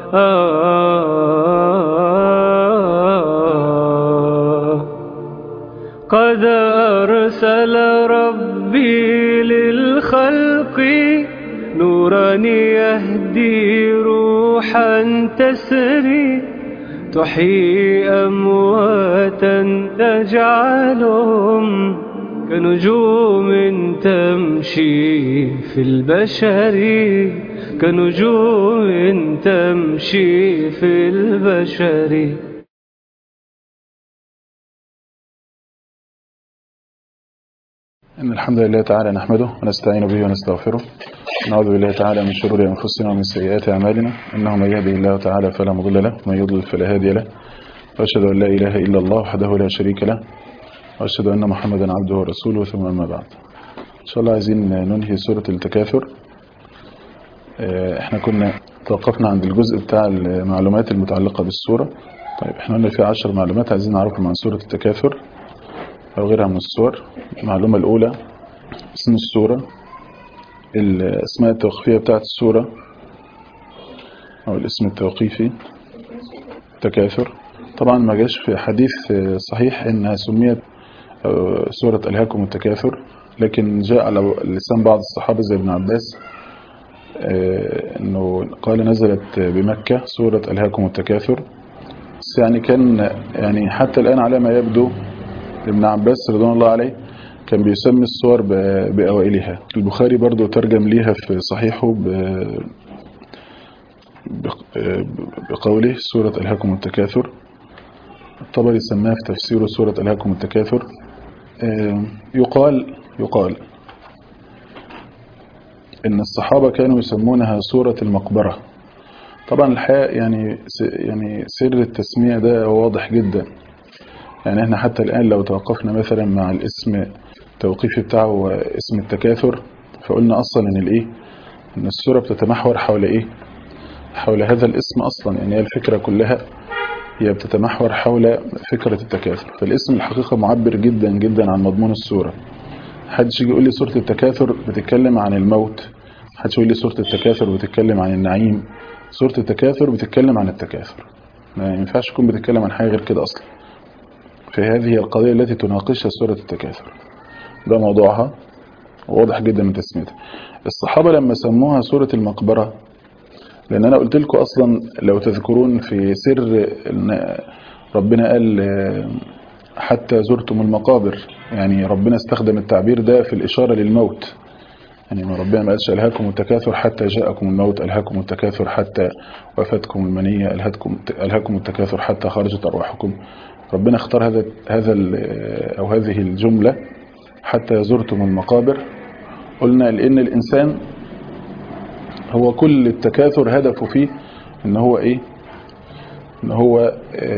قد أرسل ربي للخلق نورا يهدي روحا تسري تحيي أمواتا تجعلهم كنجوم تمشي في البشر كنجوم تمشي في البشر إن الحمد لله تعالى نحمده ونستعين به ونستغفره نعوذ بالله تعالى من شرور أنفسنا ومن سيئات أعمالنا إنه من يهده الله تعالى فلا مضل له ومن يضلل فلا هادي له وأشهد أن لا إله إلا الله وحده لا شريك له وأشهد أن محمدا عبده ورسوله ثم أما بعد إن شاء الله عايزين ننهي سورة التكاثر احنا كنا توقفنا عند الجزء بتاع المعلومات المتعلقة بالسورة طيب احنا قلنا في عشر معلومات عايزين نعرفهم عن سورة التكاثر أو غيرها من الصور المعلومة الأولى اسم السورة الأسماء التوقيفية بتاعت السورة أو الاسم التوقيفي تكاثر طبعا ما جاش في حديث صحيح إنها سميت سورة ألهاكم التكاثر لكن جاء على لسان بعض الصحابة زي ابن عباس انه قال نزلت بمكة سورة ألهاكم التكاثر بس يعني كان يعني حتى الآن على ما يبدو ابن عباس رضوان الله عليه كان بيسمي الصور بأوائلها البخاري برضو ترجم ليها في صحيحه بقوله سورة ألهاكم التكاثر الطبري سماها في تفسيره سورة ألهاكم التكاثر يقال يقال ان الصحابة كانوا يسمونها سورة المقبرة طبعا الحقيقة يعني يعني سر التسمية ده واضح جدا يعني احنا حتى الآن لو توقفنا مثلا مع الاسم التوقيفي بتاعه اسم التكاثر فقلنا أصلا ان الايه ان السورة بتتمحور حول ايه حول هذا الاسم أصلا يعني هي الفكرة كلها هي بتتمحور حول فكرة التكاثر فالاسم الحقيقة معبر جدا جدا عن مضمون السورة حدش يجي يقول لي سورة التكاثر بتتكلم عن الموت حدش يقول لي سورة التكاثر بتتكلم عن النعيم سورة التكاثر بتتكلم عن التكاثر ما ينفعش تكون بتتكلم عن حاجة غير كده أصلا فهذه هي القضية التي تناقشها سورة التكاثر ده موضوعها واضح جدا من تسميتها الصحابة لما سموها سورة المقبرة لأن أنا قلت لكم أصلا لو تذكرون في سر ربنا قال حتى زرتم المقابر يعني ربنا استخدم التعبير ده في الإشارة للموت يعني ما ربنا ما قالش ألهاكم التكاثر حتى جاءكم الموت ألهاكم التكاثر حتى وفاتكم المنية ألهاكم ألهاكم التكاثر حتى خرجت أرواحكم ربنا اختار هذا هذا أو هذه الجملة حتى زرتم المقابر قلنا لأن الإنسان هو كل التكاثر هدفه فيه ان هو ايه ان هو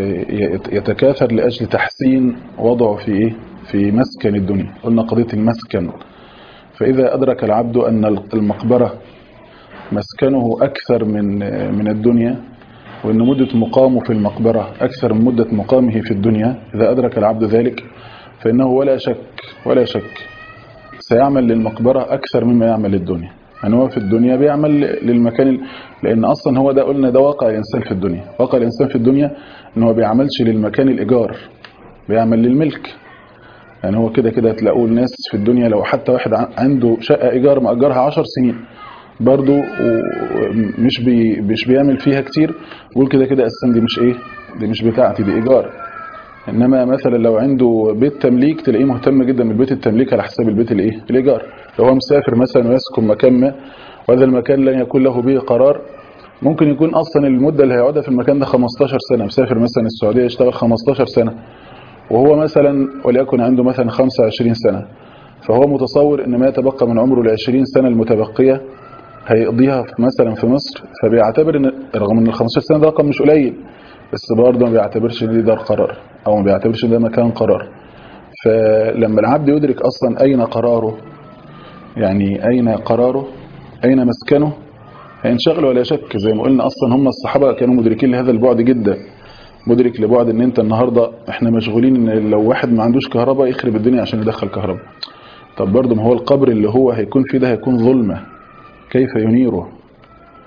يتكاثر لأجل تحسين وضعه في ايه في مسكن الدنيا قلنا قضية المسكن فإذا أدرك العبد أن المقبرة مسكنه أكثر من من الدنيا وأن مدة مقامه في المقبرة أكثر من مدة مقامه في الدنيا إذا أدرك العبد ذلك فإنه ولا شك ولا شك سيعمل للمقبرة أكثر مما يعمل للدنيا يعني هو في الدنيا بيعمل للمكان لأن أصلا هو ده قلنا ده واقع الإنسان في الدنيا واقع الإنسان في الدنيا إن هو بيعملش للمكان الإيجار بيعمل للملك يعني هو كده كده تلاقوا الناس في الدنيا لو حتى واحد عنده شقة إيجار مأجرها 10 سنين برضو مش بي مش بيعمل فيها كتير بيقول كده كده أساسا دي مش إيه دي مش بتاعتي دي إيجار إنما مثلا لو عنده بيت تمليك تلاقيه مهتم جدا بالبيت التمليك على حساب البيت الإيه الإيجار لو هو مسافر مثلا ويسكن مكان ما وهذا المكان لن يكون له به قرار ممكن يكون أصلا المدة اللي هيقعدها في المكان ده 15 سنة مسافر مثلا السعودية يشتغل 15 سنة وهو مثلا وليكن عنده مثلا 25 سنة فهو متصور ان ما يتبقى من عمره ال 20 سنة المتبقية هيقضيها في مثلا في مصر فبيعتبر ان رغم ان ال 15 سنة ده رقم مش قليل بس برضه ما بيعتبرش ان دار قرار او ما بيعتبرش ان ده مكان قرار فلما العبد يدرك اصلا اين قراره يعني اين قراره اين مسكنه هينشغل ولا شك زي ما قلنا اصلا هم الصحابة كانوا مدركين لهذا البعد جدا مدرك لبعد ان انت النهاردة احنا مشغولين ان لو واحد ما عندوش كهرباء يخرب الدنيا عشان يدخل كهرباء طب برضه ما هو القبر اللي هو هيكون فيه ده هيكون ظلمة كيف ينيره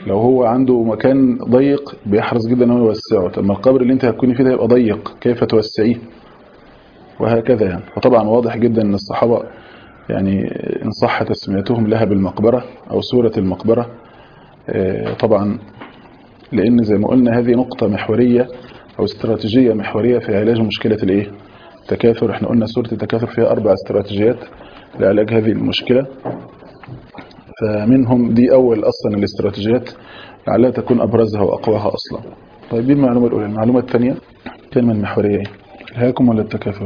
لو هو عنده مكان ضيق بيحرص جدا ان هو يوسعه طب ما القبر اللي انت هتكوني فيه ده يبقى ضيق كيف توسعيه وهكذا يعني فطبعا واضح جدا ان الصحابه يعني ان صح تسميتهم لها بالمقبره او سوره المقبره آه، طبعا لان زي ما قلنا هذه نقطه محوريه او استراتيجيه محوريه في علاج مشكله الايه التكاثر احنا قلنا سوره التكاثر فيها اربع استراتيجيات لعلاج هذه المشكله فمنهم دي اول اصلا الاستراتيجيات لعلها تكون ابرزها واقواها اصلا طيب دي المعلومه الاولى المعلومه الثانيه الكلمه المحوريه ايه الهاكم ولا التكاثر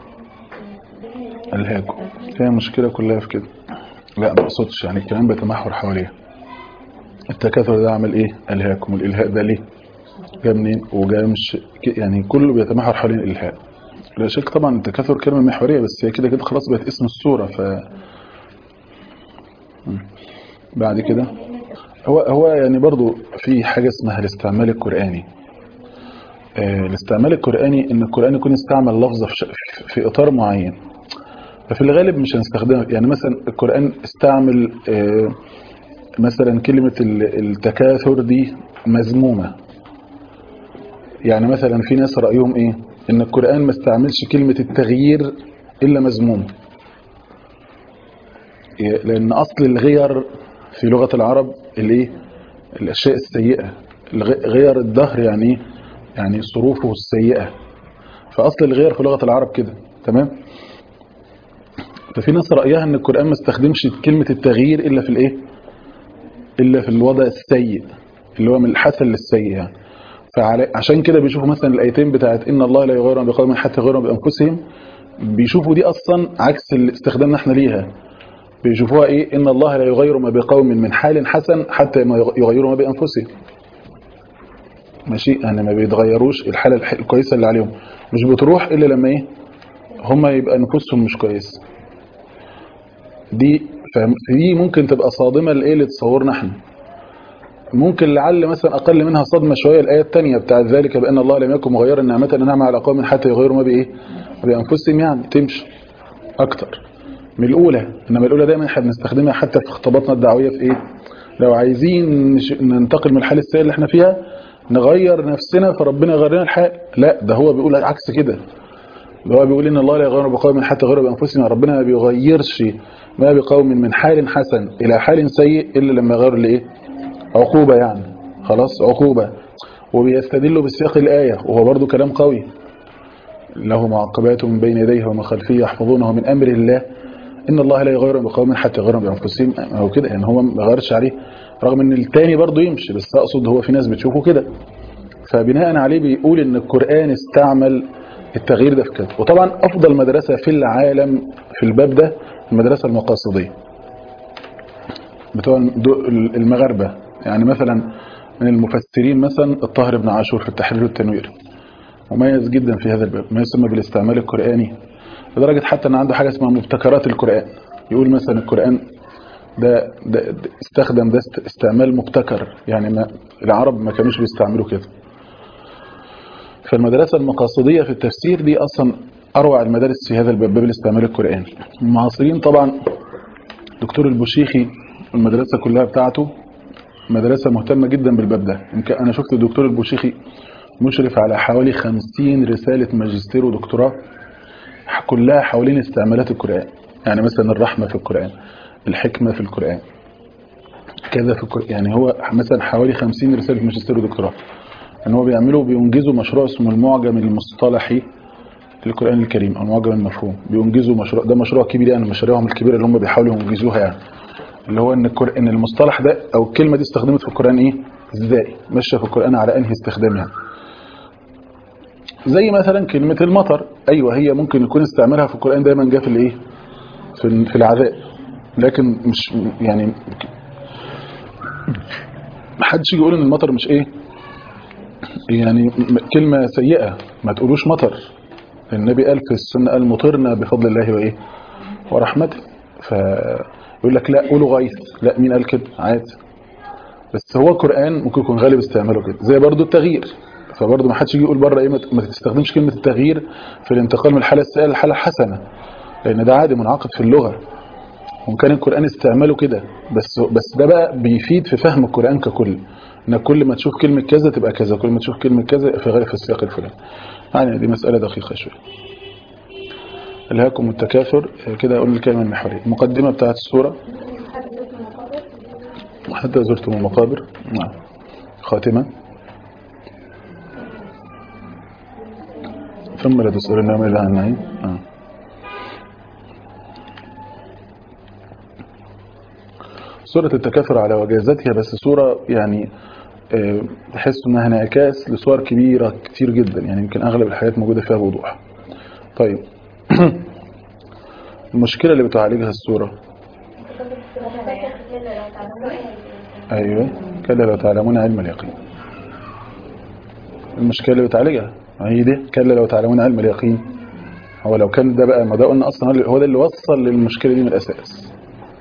الهاكم فيها مشكله كلها في كده لا ما اقصدش يعني الكلام بيتمحور حواليها التكاثر ده عمل ايه الهاكم والالهاء ده ليه جاء منين وجاء مش يعني كله بيتمحور حوالين الالهاء لا شك طبعا التكاثر كلمه محوريه بس هي كده كده خلاص بقت اسم السوره ف مم. بعد كده هو هو يعني برضو في حاجه اسمها الاستعمال القراني آه، الاستعمال القراني ان القران يكون استعمل لفظه في, ش- في اطار معين ففي الغالب مش هنستخدمها يعني مثلا القران استعمل آه، مثلا كلمه ال- التكاثر دي مذمومه يعني مثلا في ناس رايهم ايه ان القران ما استعملش كلمه التغيير الا مذموم لان اصل الغير في لغه العرب الايه الاشياء السيئه الغ- غير الدهر يعني ايه يعني صروفه السيئه فاصل الغير في لغه العرب كده تمام ففي ناس رايها ان القران ما استخدمش كلمه التغيير الا في الايه الا في الوضع السيء اللي هو من الحسن للسيء يعني فعشان كده بيشوفوا مثلا الايتين بتاعت ان الله لا يغير ما بقوم حتى يغيروا بانفسهم بيشوفوا دي اصلا عكس استخدامنا احنا ليها بيشوفوها ايه ان الله لا يغير ما بقوم من حال حسن حتى ما يغيروا ما بانفسهم ماشي يعني ما بيتغيروش الحاله الح- الكويسه اللي عليهم مش بتروح الا لما ايه هم يبقى نفوسهم مش كويسه دي فدي ممكن تبقى صادمه لايه لتصورنا احنا ممكن لعل مثلا اقل منها صدمه شويه الايه الثانيه بتاعت ذلك بان الله لم يكن مغيرا نعمه انعم على قوم حتى يغيروا ما بايه بانفسهم يعني تمشي اكتر من الاولى انما الاولى دايما احنا بنستخدمها حتى في خطاباتنا الدعويه في ايه لو عايزين نش- ننتقل من الحال السيء اللي احنا فيها نغير نفسنا فربنا يغير لنا الحال لا ده هو بيقول عكس كده اللي هو بيقول ان الله لا يغير بقوم حتى يغيروا بانفسهم ربنا ما بيغيرش ما بقوم من حال حسن الى حال سيء الا لما يغير لايه عقوبه يعني خلاص عقوبه وبيستدلوا بسياق الايه وهو برضو كلام قوي له معقبات من بين يديه ومن خلفه يحفظونه من امر الله ان الله لا يغير بقوم حتى يغيروا بانفسهم او كده يعني هو ما غيرش عليه رغم ان التاني برضو يمشي بس اقصد هو في ناس بتشوفه كده فبناء عليه بيقول ان القرآن استعمل التغيير ده في كده وطبعا افضل مدرسة في العالم في الباب ده المدرسة المقاصدية بتوع دو- المغاربة يعني مثلا من المفسرين مثلا الطاهر بن عاشور في التحرير والتنوير مميز جدا في هذا الباب ما يسمى بالاستعمال القرآني لدرجة حتى ان عنده حاجة اسمها مبتكرات القرآن يقول مثلا القرآن ده, ده, ده استخدم ده است- استعمال مبتكر يعني ما العرب ما كانوش بيستعملوا كده فالمدرسة المقاصدية في التفسير دي أصلا أروع المدارس في هذا الباب باب الاستعمال القرآني المعاصرين طبعا دكتور البوشيخي المدرسة كلها بتاعته مدرسة مهتمة جدا بالباب ده يمكن أنا شفت الدكتور البوشيخي مشرف على حوالي 50 رسالة ماجستير ودكتوراه كلها حوالين استعمالات القرآن يعني مثلا الرحمة في القرآن الحكمة في القرآن كذا في القرآن يعني هو مثلا حوالي 50 رسالة ماجستير ودكتوراه ان هو بيعملوا بينجزوا مشروع اسمه المعجم المصطلحي للقرآن الكريم او المعجم المفهوم بينجزوا مشروع ده مشروع كبير يعني مشاريعهم الكبيرة اللي هم بيحاولوا ينجزوها يعني اللي هو ان الكر... ان المصطلح ده او الكلمة دي استخدمت في القرآن ايه ازاي ماشيه في القرآن على انهي استخدام يعني زي مثلا كلمة المطر ايوه هي ممكن يكون استعمالها في القرآن دايما جاء في الايه في في العذاب لكن مش يعني محدش يجي يقول ان المطر مش ايه يعني م- كلمة سيئة ما تقولوش مطر النبي قال في السنة قال مطرنا بفضل الله وإيه ورحمته فيقول لك لا قولوا غيث لا مين قال كده عادي بس هو القرآن ممكن يكون غالب استعماله كده زي برضو التغيير فبرضو ما حدش يجي يقول بره ايه ما ت- ما تستخدمش كلمة التغيير في الانتقال من الحالة السيئة للحالة الحسنة لأن ده عادي منعقد في اللغة هم كان القرآن استعماله كده بس بس ده بقى بيفيد في فهم القرآن ككل انك كل ما تشوف كلمة كذا تبقى كذا كل ما تشوف كلمة كذا في غير في السياق الفلاني يعني دي مسألة دقيقة شوية ألهاكم التكاثر كده أقول الكلمة المحورية المقدمة بتاعت السورة حتى زرتم المقابر نعم خاتمة ثم لا تسألون ما إلا عن النعيم آه. سورة التكاثر على وجازتها بس سورة يعني آه، تحس انها انعكاس لصور كبيرة كتير جدا يعني يمكن اغلب الحاجات موجودة فيها بوضوح طيب المشكلة اللي بتعالجها السورة ايوه كلا لو تعلمون علم اليقين المشكلة اللي بتعالجها ما هي دي كلا لو تعلمون علم اليقين هو لو كان ده بقى ما ده قلنا اصلا هو اللي- هو ده اللي وصل للمشكلة دي من الاساس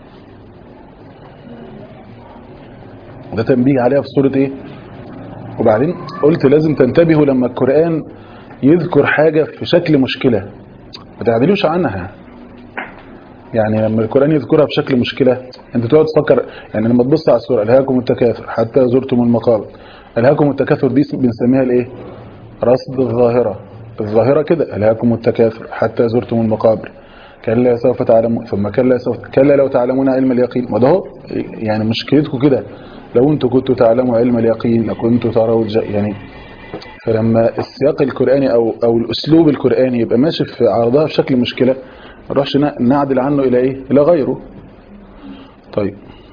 ده تنبيه عليها في سورة ايه وبعدين قلت لازم تنتبهوا لما القرآن يذكر حاجة في شكل مشكلة ما تعدلوش عنها يعني لما القرآن يذكرها بشكل مشكلة انت تقعد تفكر يعني لما تبص على السورة ألهاكم التكاثر حتى زرتم المقابر ألهاكم التكاثر دي بنسميها الايه رصد الظاهرة الظاهرة كده ألهاكم التكاثر حتى زرتم المقابر كلا سوف تعلمون ثم كلا سوف كلا لو تعلمون علم اليقين ما ده هو يعني مشكلتكم كده لو انتوا كنتوا تعلموا علم اليقين لكنتوا تروا الج... يعني فلما السياق القرآني او او الاسلوب القرآني يبقى ماشي في عرضها بشكل مشكلة ما نروحش ن- نعدل عنه الى ايه الى غيره طيب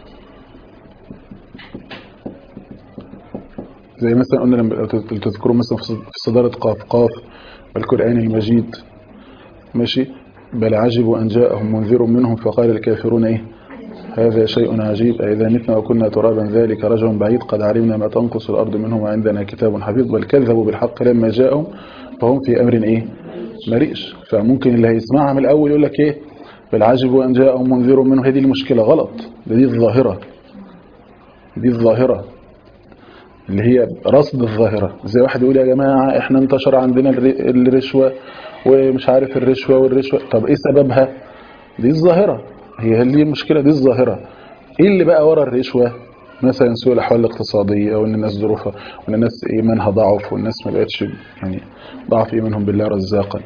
زي مثلا قلنا لما لو تذكروا مثلا في صدارة قاف قاف والقرآن المجيد ماشي بل عجبوا أن جاءهم منذر منهم فقال الكافرون إيه هذا شيء عجيب أئذا متنا وكنا ترابا ذلك رجل بعيد قد علمنا ما تنقص الأرض منهم وعندنا كتاب حفيظ بل كذبوا بالحق لما جاءهم فهم في أمر إيه مريش فممكن اللي هيسمعها من الأول يقول لك إيه بل عجبوا أن جاءهم منذر منهم هذه المشكلة غلط ده دي الظاهرة دي الظاهرة اللي هي رصد الظاهرة زي واحد يقول يا جماعة احنا انتشر عندنا الر- الرشوة ومش عارف الرشوة والرشوة طب ايه سببها دي الظاهرة هي اللي المشكلة دي الظاهرة ايه اللي بقى ورا الرشوة مثلا سوء الاحوال الاقتصادية وان الناس ظروفها وان الناس ايمانها ضعف والناس ما بقتش يعني ضعف ايمانهم بالله رزاقا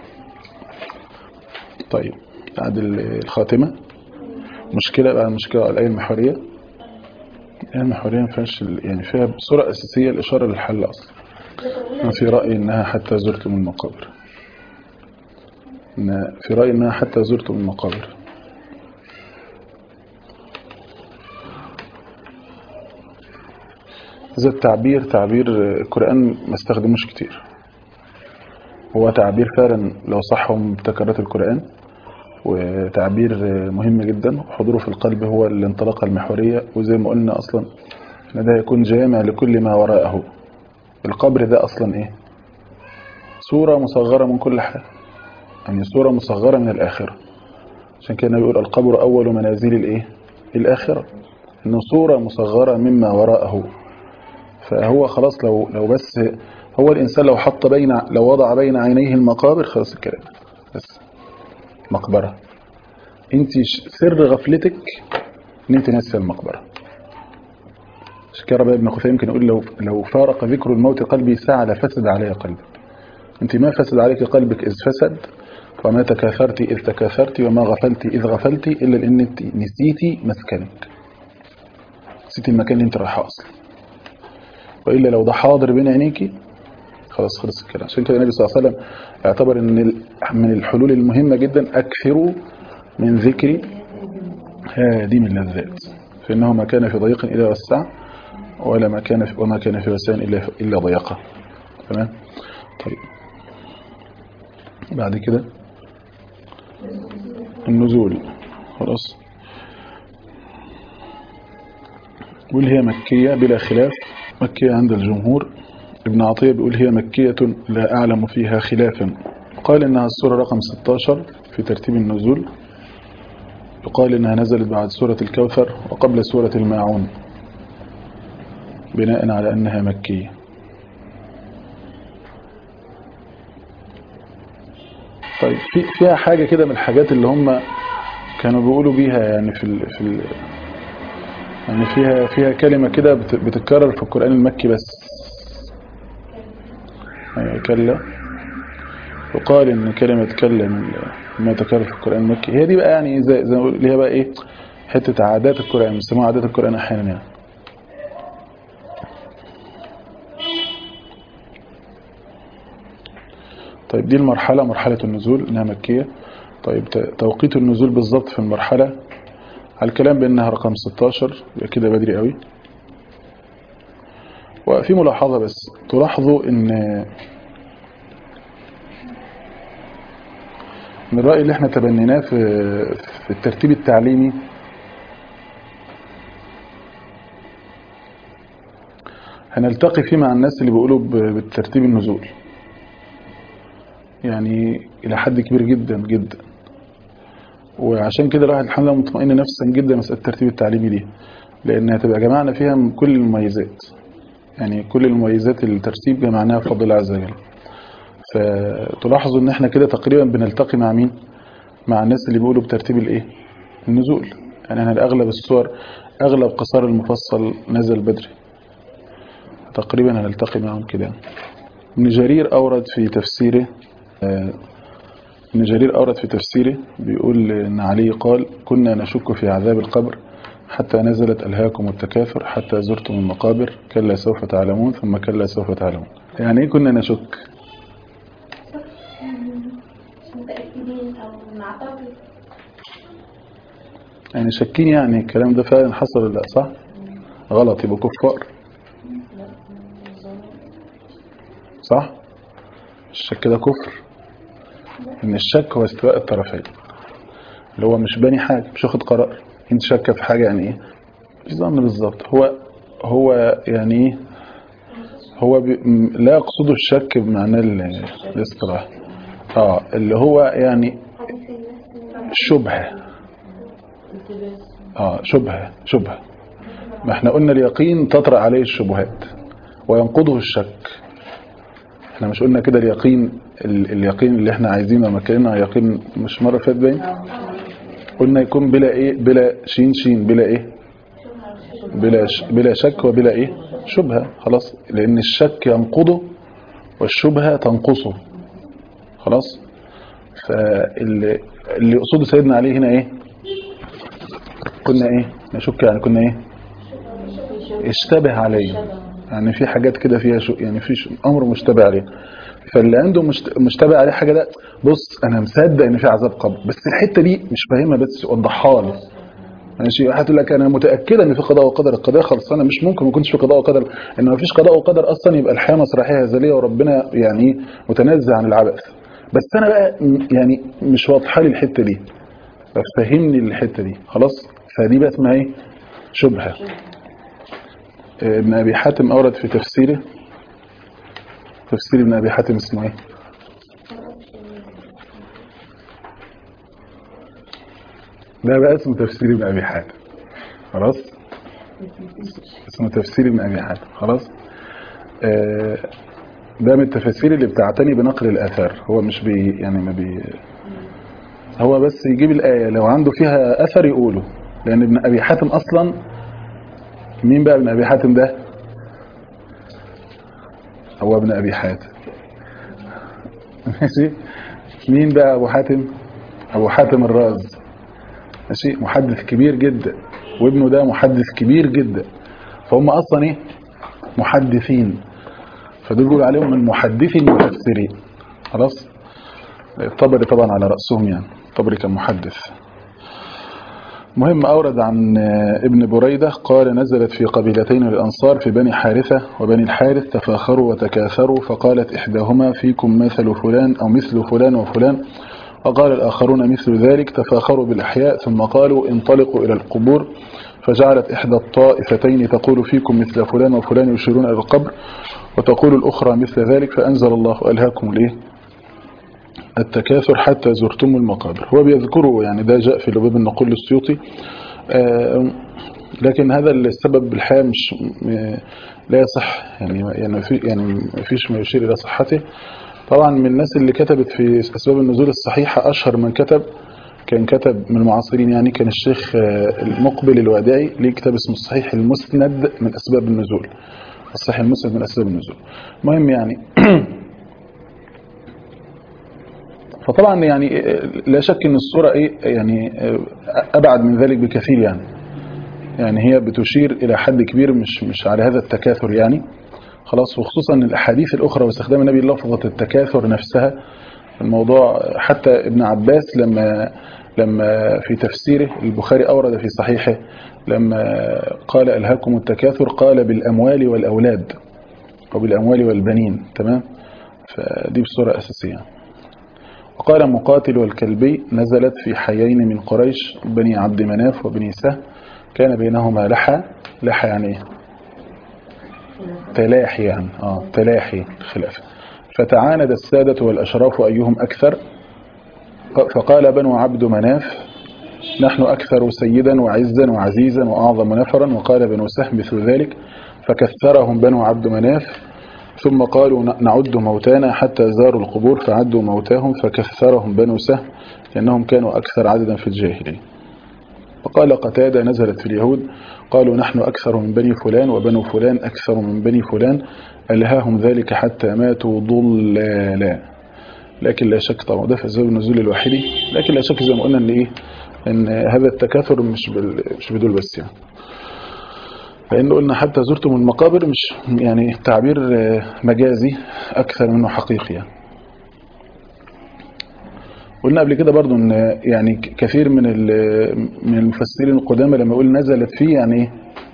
طيب بعد ال- الخاتمة مشكلة بقى المشكلة الآية المحورية الآية المحورية ما فيهاش ال- يعني فيها بصورة أساسية الإشارة للحل أصلا أنا في رأيي إنها حتى زرتم المقابر إن في رأيي إنها حتى زرتم المقابر هذا التعبير تعبير القرآن ما استخدموش كتير هو تعبير فعلا لو صح هو من مبتكرات القرآن وتعبير مهم جدا وحضوره في القلب هو الانطلاقة المحورية وزي ما قلنا أصلا إن ده يكون جامع لكل ما وراءه القبر ده أصلا إيه صورة مصغرة من كل حاجة يعني صورة مصغرة من الآخرة عشان كده النبي يقول القبر أول منازل الإيه الآخرة إنه صورة مصغرة مما وراءه فهو خلاص لو لو بس هو الإنسان لو حط بين لو وضع بين عينيه المقابر خلاص الكلام بس مقبرة انت ش- سر غفلتك ان انت ناسيه المقبرة عشان كده ربنا ابن خثيم يمكن يقول لو لو فارق ذكر الموت قلبي ساعة لفسد علي قلبي انت ما فسد عليك قلبك اذ فسد وما تكاثرت اذ تكاثرت وما غفلت اذ غفلت الا لان انت نسيتي مسكنك نسيتي المكان اللي انت رايحه اصلا والا لو ده حاضر بين عينيكي خلاص خلص الكلام عشان كده النبي صلى الله عليه وسلم اعتبر ان ال- من الحلول المهمة جدا اكثروا من ذكر هادم اللذات فانه ما كان في ضيق الا وسع ولا ما كان في وما كان في وسع الا الا ضيقه تمام طيب بعد كده النزول خلاص بيقول هي مكية بلا خلاف مكية عند الجمهور ابن عطية بيقول هي مكية لا أعلم فيها خلافا قال إنها السورة رقم 16 في ترتيب النزول يقال إنها نزلت بعد سورة الكوثر وقبل سورة الماعون بناء على أنها مكية طيب في فيها حاجة كده من الحاجات اللي هم كانوا بيقولوا بيها يعني في ال في ال يعني فيها فيها كلمة كده بت- بتتكرر في القرآن المكي بس أيوة كلا وقال إن كلمة كلا من ما تكرر في القرآن المكي هي دي بقى يعني زي زي ما بقول ليها بقى إيه حتة عادات القرآن بيسموها عادات القرآن أحيانا يعني طيب دي المرحلة مرحلة النزول إنها مكية طيب ت- توقيت النزول بالظبط في المرحلة على الكلام بأنها رقم 16 يبقى كده بدري قوي وفي ملاحظة بس تلاحظوا إن من الرأي اللي احنا تبنيناه في في الترتيب التعليمي هنلتقي فيه مع الناس اللي بيقولوا ب- بالترتيب النزول يعني إلى حد كبير جدا جدا وعشان كده الواحد الحمد لله مطمئن نفسا جدا مسألة الترتيب التعليمي دي لأن هتبقى جمعنا فيها كل المميزات يعني كل المميزات الترتيب جمعناها بفضل الله عز وجل فتلاحظوا ان احنا كده تقريبا بنلتقي مع مين مع الناس اللي بيقولوا بترتيب الايه النزول يعني احنا اغلب السور اغلب قصار المفصل نزل بدري تقريبا هنلتقي معهم كده ابن جرير اورد في تفسيره آه، ابن جرير اورد في تفسيره بيقول ان علي قال كنا نشك في عذاب القبر حتى نزلت ألهاكم التكاثر حتى زرتم المقابر كلا سوف تعلمون ثم كلا سوف تعلمون يعني ايه كنا نشك مش متأكدين أو نعتقد يعني شاكين يعني الكلام ده فعلا حصل ولا لا صح غلط يبقى كفار صح الشك ده كفر ان الشك هو استواء الطرفين اللي هو مش باني حاجه مش واخد قرار انت شاكه في حاجه يعني ايه مش ظن بالظبط هو هو يعني ايه هو بي م- لا يقصده الشك بمعنى ال- الاصطلاح اه اللي هو يعني حديث الناس شبهه اه شبهه شبهه ما احنا قلنا اليقين تطرأ عليه الشبهات وينقضه الشك احنا مش قلنا كده اليقين ال- اليقين اللي احنا عايزينه لما اتكلمنا عن يقين مش مره فات باين قلنا يكون بلا ايه بلا شين شين بلا ايه بلا ش... بلا شك وبلا ايه شبهه خلاص لان الشك ينقضه والشبهه تنقصه خلاص فاللي اللي يقصده سيدنا علي هنا ايه كنا ايه نشك يعني كنا ايه اشتبه عليه يعني في حاجات كده فيها شو يعني في شو- امر مشتبه عليه فاللي عنده مشت- مشتبه عليه حاجه ده بص انا مصدق ان في عذاب قبر بس الحته دي مش فاهمها بس وضحها لي ماشي واحد يقول لك انا متاكده ان في قضاء وقدر القضاء خلصانه مش ممكن ما يكونش في قضاء وقدر ان ما فيش قضاء وقدر اصلا يبقى الحياه مسرحيه هزليه وربنا يعني إيه متنزه عن العبث بس انا بقى م- يعني مش واضحه لي الحته دي ففهمني الحته دي خلاص فدي بقى اسمها ايه شبهه آه، ابن ابي حاتم اورد في تفسيره تفسير ابن ابي حاتم اسمه ايه ده بقى اسمه تفسير ابن ابي حاتم خلاص اسمه تفسير ابن ابي حاتم خلاص آه، ده من التفاسير اللي بتعتني بنقل الاثار هو مش بي يعني ما بي هو بس يجيب الايه لو عنده فيها اثر يقوله لان ابن ابي حاتم اصلا مين بقى ابن ابي حاتم ده هو ابن ابي حاتم ماشي مين بقى ابو حاتم ابو حاتم الراز ماشي محدث كبير جدا وابنه ده محدث كبير جدا فهم اصلا ايه محدثين فدول بيقولوا عليهم من محدثي المفسرين خلاص الطبري طبعا على رأسهم يعني الطبري كان محدث مهم أورد عن ابن بريدة قال نزلت في قبيلتين للأنصار في بني حارثة وبني الحارث تفاخروا وتكاثروا فقالت إحداهما فيكم مثل فلان أو مثل فلان وفلان وقال الآخرون مثل ذلك تفاخروا بالأحياء ثم قالوا انطلقوا إلى القبور فجعلت إحدى الطائفتين تقول فيكم مثل فلان وفلان يشيرون إلى القبر وتقول الأخرى مثل ذلك فأنزل الله ألهاكم الإيه التكاثر حتى زرتم المقابر هو بيذكره يعني ده جاء في لباب النقول السيوطي آه، لكن هذا السبب بالحياة مش م- لا يصح يعني يعني في يعني ما فيش ما يشير إلى صحته طبعا من الناس اللي كتبت في أسباب النزول الصحيحة أشهر من كتب كان كتب من المعاصرين يعني كان الشيخ آه، المقبل الوداعي ليه كتاب اسمه الصحيح المسند من أسباب النزول الصحيح المسند من أسباب النزول المهم يعني فطبعا يعني آه، لا شك ان الصورة ايه يعني آه، ابعد من ذلك بكثير يعني يعني هي بتشير الى حد كبير مش مش على هذا التكاثر يعني خلاص وخصوصا الاحاديث الاخرى واستخدام النبي لفظة التكاثر نفسها الموضوع حتى ابن عباس لما لما في تفسيره البخاري أورد في صحيحه لما قال ألهاكم التكاثر قال بالأموال والأولاد أو بالأموال والبنين تمام فدي بصورة أساسية وقال مقاتل والكلبي نزلت في حيين من قريش بني عبد مناف وبني سهم كان بينهما لحى لحى يعني ايه تلاحي يعني اه تلاحي خلاف فتعاند السادة والأشراف أيهم أكثر فقال بنو عبد مناف نحن أكثر سيدا وعزا وعزيزا وأعظم نفرا وقال بنو سهم مثل ذلك فكثرهم بنو عبد مناف ثم قالوا نعد موتانا حتى زاروا القبور فعدوا موتاهم فكثرهم بنو سهم لأنهم كانوا أكثر عددا في الجاهلية وقال قتادة نزلت في اليهود قالوا نحن أكثر من بني فلان وبنو فلان أكثر من بني فلان ألهاهم ذلك حتى ماتوا ضلالا لكن لا شك طبعا ده في أسباب النزول الوحيدي لكن لا شك زي ما قلنا ان ايه ان هذا التكاثر مش بال... مش بدول بس يعني لان قلنا حتى زرتم المقابر مش يعني تعبير مجازي اكثر منه حقيقي يعني. قلنا قبل كده برضو ان يعني كثير من من المفسرين القدامى لما يقول نزلت فيه يعني ايه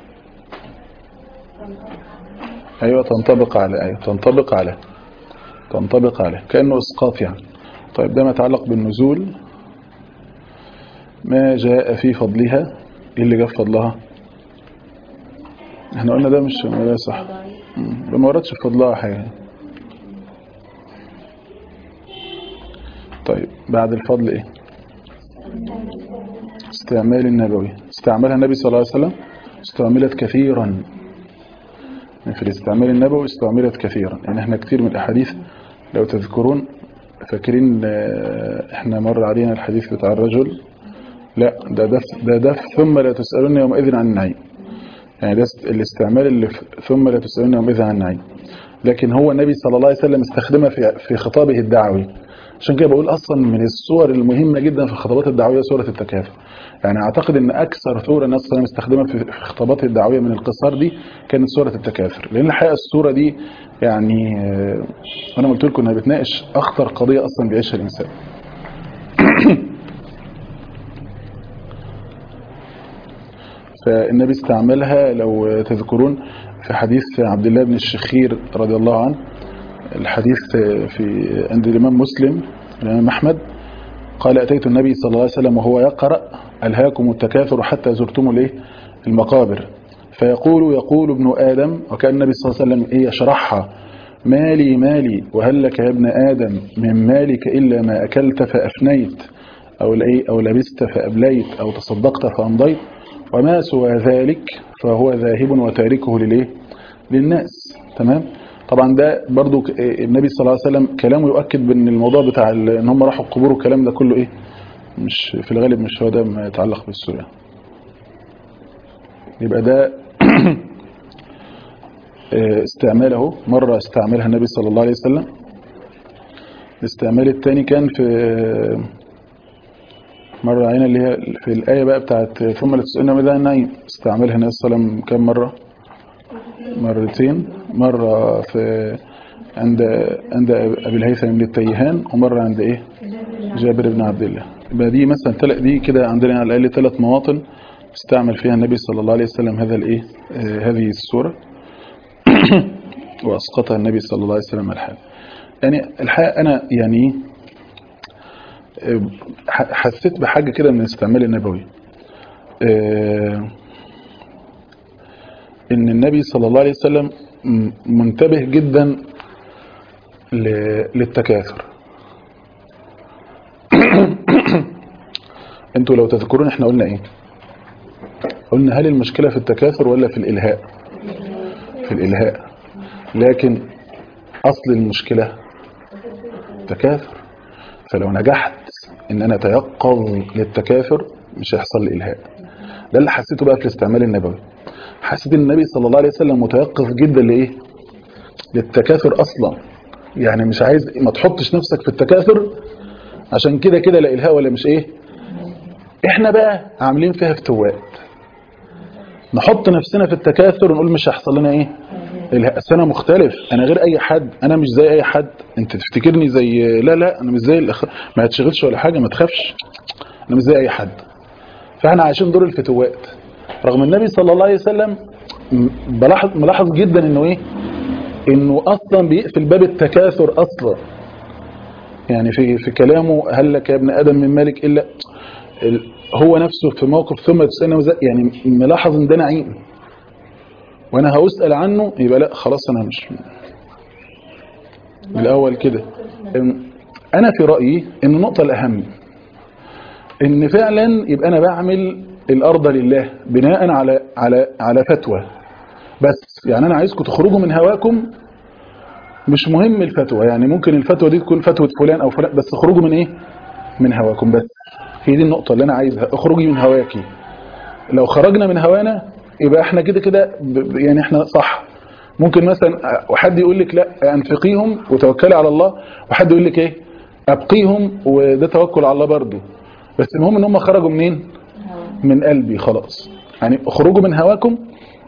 ايوه تنطبق على ايوه تنطبق على تنطبق عليه كانه اسقاط يعني طيب ده ما يتعلق بالنزول ما جاء في فضلها ايه اللي جاء في فضلها احنا قلنا ده مش ده صح ده ما وردش في فضلها حاجه طيب بعد الفضل ايه استعمال النبوي استعملها النبي صلى الله عليه وسلم استعملت كثيرا في الاستعمال النبوي استعملت كثيرا يعني احنا كثير من الاحاديث لو تذكرون فاكرين احنا مر علينا الحديث بتاع الرجل لا ده دف ده دف ثم لا تسألون يومئذ عن النعيم يعني ده الاستعمال اللي ثم لا تسألون يومئذ عن النعيم لكن هو النبي صلى الله عليه وسلم استخدمها في في خطابه الدعوي عشان كده بقول اصلا من الصور المهمه جدا في الخطابات الدعويه سوره التكافل يعني اعتقد ان اكثر سوره الناس صلى استخدمها في الخطابات الدعويه من القصار دي كانت سوره التكاثر لان الحقيقه السوره دي يعني انا قلت لكم انها بتناقش اخطر قضيه اصلا بيعيشها الانسان فالنبي استعملها لو تذكرون في حديث عبد الله بن الشخير رضي الله عنه الحديث في عند الإمام مسلم الإمام أحمد قال أتيت النبي صلى الله عليه وسلم وهو يقرأ ألهاكم التكاثر حتى زرتم الايه المقابر فيقول يقول ابن آدم وكان النبي صلى الله عليه وسلم إيه يشرحها مالي مالي وهل لك يا ابن آدم من مالك إلا ما أكلت فأفنيت أو, أو لبست فأبليت أو تصدقت فأمضيت وما سوى ذلك فهو ذاهب وتاركه للإيه للناس تمام طبعا ده برضو النبي صلى الله عليه وسلم كلامه يؤكد بان الموضوع بتاع ان هم راحوا القبور والكلام ده كله ايه مش في الغالب مش هو ده ما يتعلق بالسوريا يبقى ده استعماله مرة استعملها النبي صلى الله عليه وسلم الاستعمال الثاني كان في مرة عينا اللي هي في الآية بقى بتاعت ثم لتسألنا ماذا النعيم استعملها النبي صلى الله عليه وسلم كم مرة مرتين مرة في عند عند أبي الهيثم بن التيهان ومرة عند إيه جابر بن عبد الله يبقى دي مثلا تلق دي كده عندنا على الأقل ثلاث مواطن استعمل فيها النبي صلى الله عليه وسلم هذا الإيه آه هذه السورة وأسقطها النبي صلى الله عليه وسلم الحال يعني الحقيقة أنا يعني حسيت بحاجة كده من الاستعمال النبوي آه ان النبي صلى الله عليه وسلم منتبه جدا للتكاثر انتوا لو تذكرون احنا قلنا ايه قلنا هل المشكلة في التكاثر ولا في الالهاء في الالهاء لكن اصل المشكلة تكاثر فلو نجحت ان انا اتيقظ للتكاثر مش هيحصل لي الهاء ده اللي حسيته بقى في الاستعمال النبوي حسيت ان النبي صلى الله عليه وسلم متيقظ جدا لايه للتكاثر اصلا يعني مش عايز ما تحطش نفسك في التكاثر عشان كده كده لا الهاء ولا مش ايه احنا بقى عاملين فيها فتوات نحط نفسنا في التكاثر ونقول مش هيحصل لنا ايه الهاء أصل انا مختلف انا غير اي حد انا مش زي اي حد انت تفتكرني زي لا لا انا مش زي الأخ... ما هتشغلش ولا حاجه ما تخافش انا مش زي اي حد فاحنا عايشين دور الفتوات رغم النبي صلى الله عليه وسلم م- بلاحظ ملاحظ جدا انه ايه انه اصلا بيقفل باب التكاثر اصلا يعني في في كلامه هل لك يا ابن ادم من مالك الا ال- هو نفسه في موقف ثم تسالني وزي- يعني ملاحظ ان ده نعيم وانا هسال عنه يبقى لا خلاص انا مش من الاول كده أم، انا في رايي ان النقطه الاهم ان فعلا يبقى انا بعمل الارض لله بناء على على على فتوى بس يعني انا عايزكم تخرجوا من هواكم مش مهم الفتوى يعني ممكن الفتوى دي تكون فتوى فلان او فلان بس اخرجوا من ايه من هواكم بس هي دي النقطه اللي انا عايزها اخرجي من هواكي لو خرجنا من هوانا يبقى احنا كده كده ب- ب- يعني احنا صح ممكن مثلا وحد يقول لك لا انفقيهم وتوكلي على الله وحد يقول لك ايه ابقيهم وده توكل على الله برضه بس المهم ان هم خرجوا منين من قلبي خلاص يعني اخرجوا من هواكم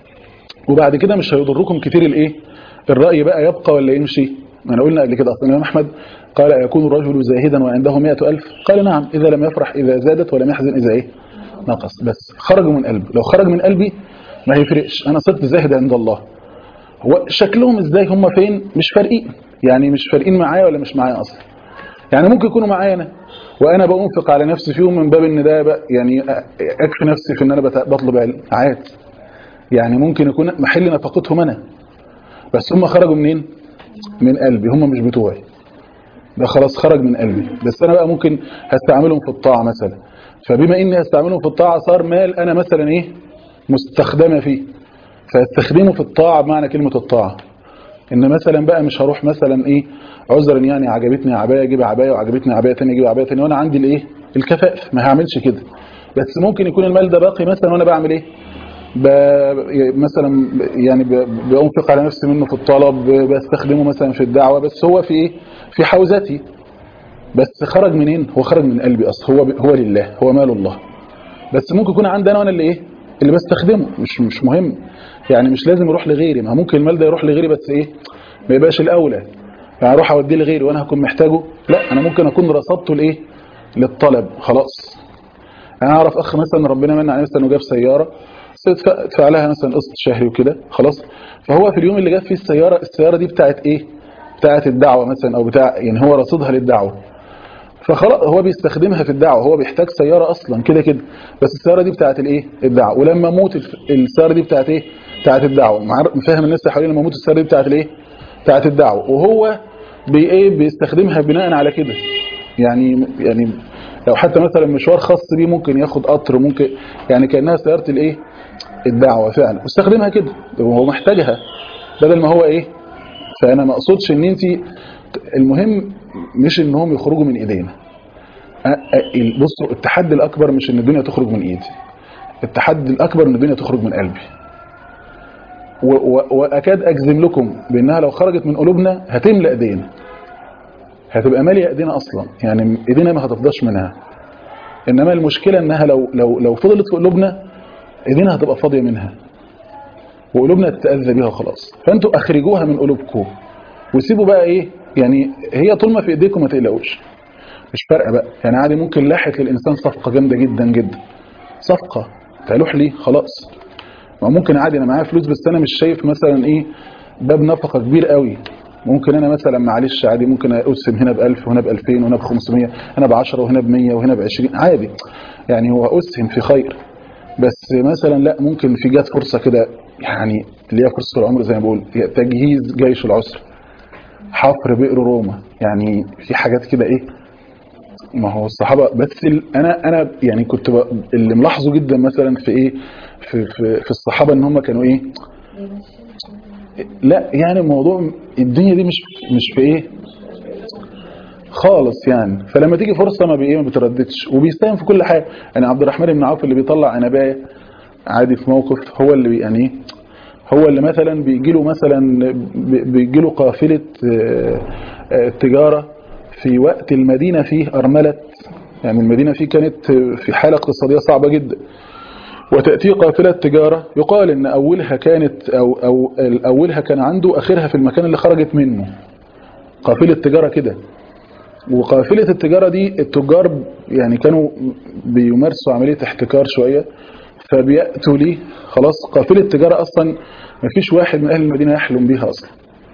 وبعد كده مش هيضركم كتير الايه الرأي بقى يبقى ولا يمشي ما انا قلنا قبل كده اصلا الامام احمد قال يكون الرجل زاهدا وعنده مئة ألف قال نعم إذا لم يفرح إذا زادت ولم يحزن إذا إيه نقص بس خرجوا من قلبي لو خرج من قلبي ما هيفرقش أنا صرت زاهد عند الله هو شكلهم ازاي هم فين مش فارقين يعني مش فارقين معايا ولا مش معايا اصلا يعني ممكن يكونوا معايا انا وانا بنفق على نفسي فيهم من باب ان ده بقى يعني اكفي نفسي في ان انا بت- بطلب علم عادي يعني ممكن يكون محل نفقتهم انا بس هم خرجوا منين من قلبي هم مش بتوعي ده خلاص خرج من قلبي بس انا بقى ممكن هستعملهم في الطاعه مثلا فبما اني هستعملهم في الطاعه صار مال انا مثلا ايه مستخدمه فيه فاستخدمه في الطاعه بمعنى كلمه الطاعه ان مثلا بقى مش هروح مثلا ايه عذرا يعني عجبتني عبايه اجيب عبايه وعجبتني عبايه ثانيه اجيب عبايه ثانيه وانا عندي الايه الكفاءه ما هعملش كده بس ممكن يكون المال ده باقي مثلا وانا بعمل ايه ب... مثلا يعني ب... بانفق على نفسي منه في الطلب بستخدمه مثلا في الدعوه بس هو في ايه في حوزتي بس خرج منين هو خرج من قلبي اصلا هو ب... هو لله هو مال الله بس ممكن يكون عندي انا وانا اللي ايه اللي بستخدمه مش مش مهم يعني مش لازم يروح لغيري ما ممكن المال ده يروح لغيري بس ايه ما يبقاش الاولى يعني اروح اوديه لغيري وانا هكون محتاجه لا انا ممكن اكون رصدته لايه للطلب خلاص انا اعرف اخ مثلا ربنا من عليه مثلا وجاب سياره ادفع ادفع لها مثلا قسط شهري وكده خلاص فهو في اليوم اللي جاب فيه السياره السياره دي بتاعت ايه بتاعت الدعوه مثلا او بتاع يعني هو رصدها للدعوه فخلاص هو بيستخدمها في الدعوه هو بيحتاج سياره اصلا كده كده بس السياره دي بتاعت الايه الدعوه ولما اموت الف- السياره دي بتاعت ايه بتاعت الدعوه مع- فاهم الناس اللي حوالين لما اموت السياره دي بتاعت الايه بتاعت الدعوه وهو بي ايه بيستخدمها بناء على كده يعني يعني لو حتى مثلا مشوار خاص بيه ممكن ياخد قطر ممكن يعني كانها سياره الايه الدعوه فعلا واستخدمها كده وهو محتاجها بدل ما هو ايه فانا ما اقصدش ان انت المهم مش انهم يخرجوا من ايدينا أ- أ- بصوا التحدي الاكبر مش ان الدنيا تخرج من ايدي التحدي الاكبر ان الدنيا تخرج من قلبي و- و- واكاد اجزم لكم بانها لو خرجت من قلوبنا هتملا ايدينا هتبقى ماليه ايدينا اصلا يعني ايدينا ما هتفضاش منها انما المشكله انها لو لو لو فضلت في قلوبنا ايدينا هتبقى فاضيه منها وقلوبنا تتاذى بيها خلاص فانتوا اخرجوها من قلوبكم وسيبوا بقى ايه يعني هي طول ما في ايديكم ما تقلقوش مش فارقه بقى يعني عادي ممكن لاحت للانسان صفقه جامده جدا جدا صفقه تلوح لي خلاص ما ممكن عادي انا معايا فلوس بس انا مش شايف مثلا ايه باب نفقه كبير قوي ممكن انا مثلا معلش عادي ممكن اقسم هنا ب 1000 وهنا ب 2000 وهنا ب 500 هنا ب 10 وهنا ب 100 وهنا ب 20 عادي يعني هو اسهم في خير بس مثلا لا ممكن في جات فرصه كده يعني اللي هي فرصه العمر زي ما بقول هي تجهيز جيش العسر حفر بئر روما يعني في حاجات كده ايه ما هو الصحابه بس ال- انا انا يعني كنت ب- اللي ملاحظه جدا مثلا في ايه في في, في الصحابه ان هم كانوا ايه لا يعني الموضوع الدنيا دي مش مش في ايه خالص يعني فلما تيجي فرصه ما بي ما بترددش وبيساهم في كل حاجه يعني عبد الرحمن بن عوف اللي بيطلع عنبايه عادي في موقف هو اللي بي- يعني إيه؟ هو اللي مثلا بيجي له مثلا بيجي له قافله آه، آه، تجاره في وقت المدينه فيه ارملت يعني المدينه فيه كانت في حاله اقتصاديه صعبه جدا وتأتي قافلة تجارة يقال إن أولها كانت أو, أو أولها كان عنده آخرها في المكان اللي خرجت منه قافلة تجارة كده وقافلة التجارة دي التجار يعني كانوا بيمارسوا عملية احتكار شوية فبيأتوا ليه خلاص قافلة التجارة أصلا مفيش واحد من أهل المدينة يحلم بيها أصلا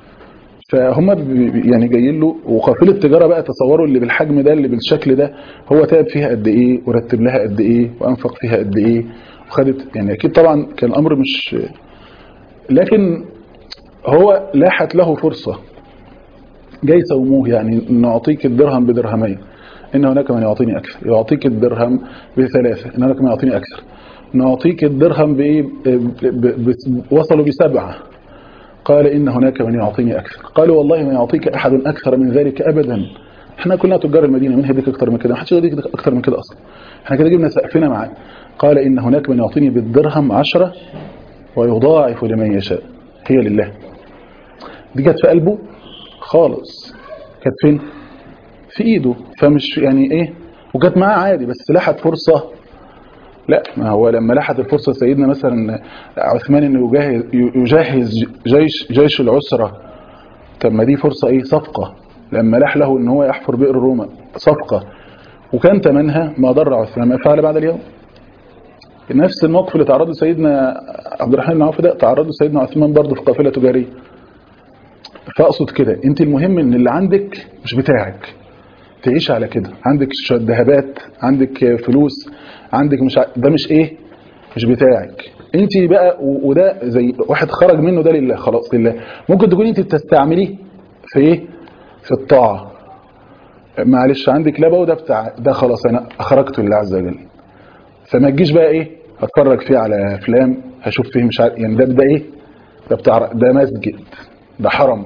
فهم بي- يعني جايين له وقافله التجاره بقى تصوروا اللي بالحجم ده اللي بالشكل ده هو تعب فيها قد ايه ورتب لها قد ايه وانفق فيها قد ايه وخدت يعني اكيد طبعا كان الامر مش لكن هو لاحت له فرصه جاي سوموه يعني نعطيك الدرهم بدرهمين ان هناك من يعطيني اكثر يعطيك الدرهم بثلاثه ان هناك من يعطيني اكثر نعطيك الدرهم بايه ب- ب- ب- وصلوا بسبعه قال إن هناك من يعطيني أكثر قالوا والله ما يعطيك أحد أكثر من ذلك أبدا احنا كلنا تجار المدينة من هيديك أكثر من كده ما حدش يديك أكثر من كده أصلا احنا كده جبنا سقفنا معاه قال إن هناك من يعطيني بالدرهم عشرة ويضاعف لمن يشاء هي لله دي جت في قلبه خالص كانت فين في ايده فمش يعني ايه وجت معاه عادي بس لاحت فرصة لا ما هو لما لاحت الفرصة سيدنا مثلا عثمان انه يجهز, يجهز جيش جيش العسرة طب ما دي فرصة ايه صفقة لما لاح له ان هو يحفر بئر روما صفقة وكان ثمنها ما ضر عثمان ما فعل بعد اليوم نفس الموقف اللي تعرض له سيدنا عبد الرحمن بن عوف ده تعرض له سيدنا عثمان برضه في قافلة تجارية فاقصد كده انت المهم ان اللي عندك مش بتاعك تعيش على كده عندك شويه ذهبات عندك فلوس عندك مش ع... ده مش ايه مش بتاعك انت بقى و- وده زي واحد خرج منه ده لله خلاص لله ممكن تكون انت بتستعمليه في ايه في الطاعه معلش عندك لبا وده بتاع ده خلاص انا اخرجته لله عز وجل فما تجيش بقى ايه هتفرج فيه على افلام هشوف فيه مش عارف يعني ده ده ايه ده بتاع ده مسجد ده حرم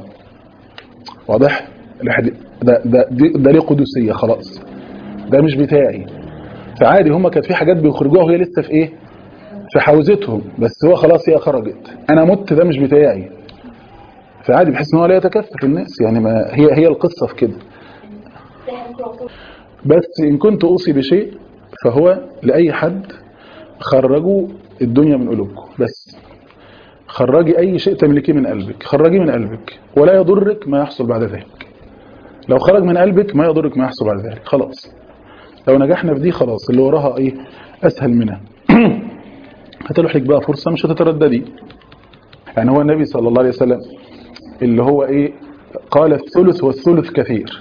واضح الحدي- ده ده دي- ده ليه قدسيه خلاص ده مش بتاعي فعادي هم كانت في حاجات بيخرجوها وهي لسه في ايه في حوزتهم بس هو خلاص هي خرجت انا مت ده مش بتاعي فعادي بحيث ان هو لا يتكفف الناس يعني ما هي هي القصه في كده بس ان كنت اوصي بشيء فهو لاي حد خرجوا الدنيا من قلوبكم بس خرجي اي شيء تملكيه من قلبك خرجيه من قلبك ولا يضرك ما يحصل بعد ذلك لو خرج من قلبك ما يضرك ما يحصل بعد ذلك خلاص لو نجحنا في دي خلاص اللي وراها ايه اسهل منها هتلوح لك بقى فرصه مش هتترددي يعني هو النبي صلى الله عليه وسلم اللي هو ايه قال الثلث والثلث كثير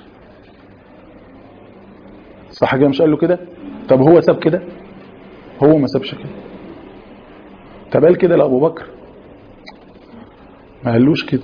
صح كده مش قال له كده طب هو ساب كده هو ما سابش كده طب قال كده لابو بكر ما قالوش كده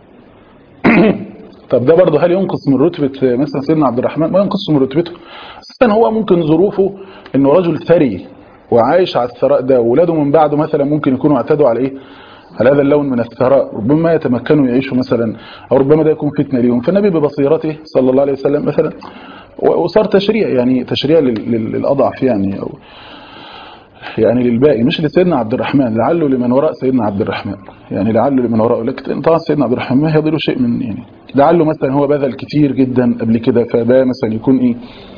طب ده برضه هل ينقص من رتبة مثلا سيدنا عبد الرحمن ما ينقص من رتبته اساسا هو ممكن ظروفه انه رجل ثري وعايش على الثراء ده وولاده من بعده مثلا ممكن يكونوا اعتادوا على ايه على هذا اللون من الثراء ربما يتمكنوا يعيشوا مثلا او ربما ده يكون فتنه ليهم فالنبي ببصيرته صلى الله عليه وسلم مثلا وصار تشريع يعني تشريع لل- لل- للاضعف يعني او يعني للباقي مش لسيدنا عبد الرحمن لعله لمن وراء سيدنا عبد الرحمن يعني لعله لمن وراء لكن طبعا سيدنا عبد الرحمن ما يضل شيء من يعني لعله مثلا هو بذل كتير جدا قبل كده فده مثلا يكون ايه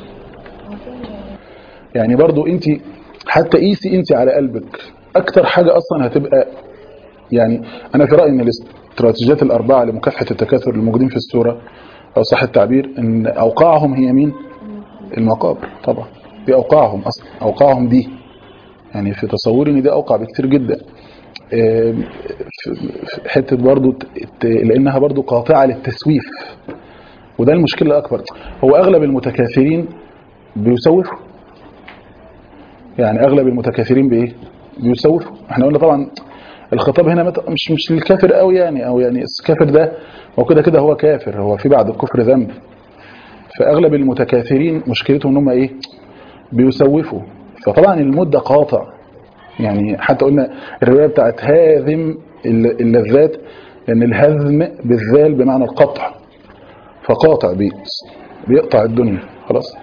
يعني برضو انت حتى قيسي انت على قلبك اكتر حاجة اصلا هتبقى يعني انا في رأيي ان الاستراتيجيات الاربعة لمكافحة التكاثر الموجودين في السورة او صح التعبير ان اوقاعهم هي مين المقابر طبعا دي اوقاعهم اصلا اوقاعهم دي يعني في تصوري ان دي اوقع بكتير جدا آم، في- في حته برضو ت- ت- لانها برضو قاطعه للتسويف وده المشكله الاكبر هو اغلب المتكاثرين بيسوفوا يعني اغلب المتكاثرين بايه بيسوفوا احنا قلنا طبعا الخطاب هنا مت- مش مش للكافر قوي يعني او يعني الكافر ده هو كده كده هو كافر هو في بعد الكفر ذنب فاغلب المتكاثرين مشكلتهم ان هم ايه بيسوفوا فطبعا المدة قاطع يعني حتى قلنا الرواية بتاعت هاذم الل- اللذات لأن الهذم بالذال بمعنى القطع فقاطع بيت بيقطع الدنيا خلاص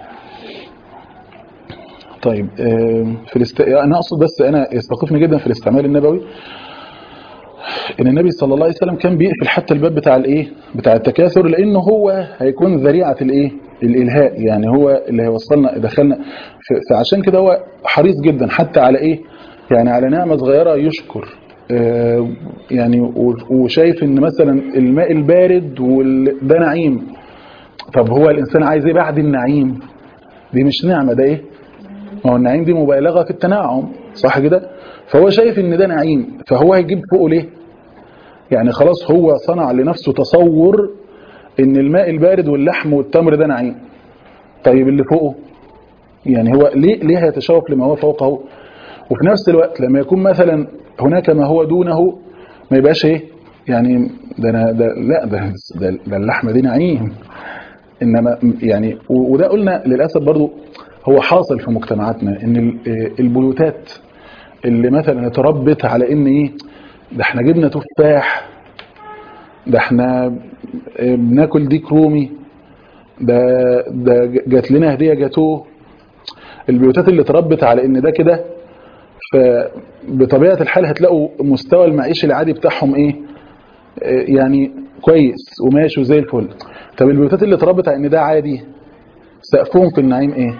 طيب آم، في الاست... انا اقصد بس انا يستوقفني جدا في الاستعمال النبوي ان النبي صلى الله عليه وسلم كان بيقفل حتى الباب بتاع الايه بتاع التكاثر لانه هو هيكون ذريعه الايه الالهاء يعني هو اللي هيوصلنا دخلنا ف- فعشان كده هو حريص جدا حتى على ايه يعني على نعمه صغيره يشكر آه، يعني و- وشايف ان مثلا الماء البارد وال- ده نعيم طب هو الانسان عايز ايه بعد النعيم دي مش نعمه ده ايه ما هو النعيم دي مبالغه في التنعم صح كده فهو شايف ان ده نعيم فهو هيجيب فوقه ليه يعني خلاص هو صنع لنفسه تصور ان الماء البارد واللحم والتمر ده نعيم طيب اللي فوقه يعني هو ليه ليه هيتشوف لما هو فوقه وفي نفس الوقت لما يكون مثلا هناك ما هو دونه ما يبقاش ايه يعني ده أنا ده لا ده ده, ده اللحمه دي نعيم انما يعني و- وده قلنا للاسف برضو هو حاصل في مجتمعاتنا ان ال- البيوتات اللي مثلا اتربت على ان ايه ده احنا جبنا تفاح ده احنا بناكل ديك رومي ده ده جات لنا هديه جاتوه البيوتات اللي اتربت على ان ده كده فبطبيعه الحال هتلاقوا مستوى المعيشي العادي بتاعهم ايه آه، يعني كويس وماشي وزي الفل طب البيوتات اللي اتربت على ان ده عادي سقفهم في النعيم ايه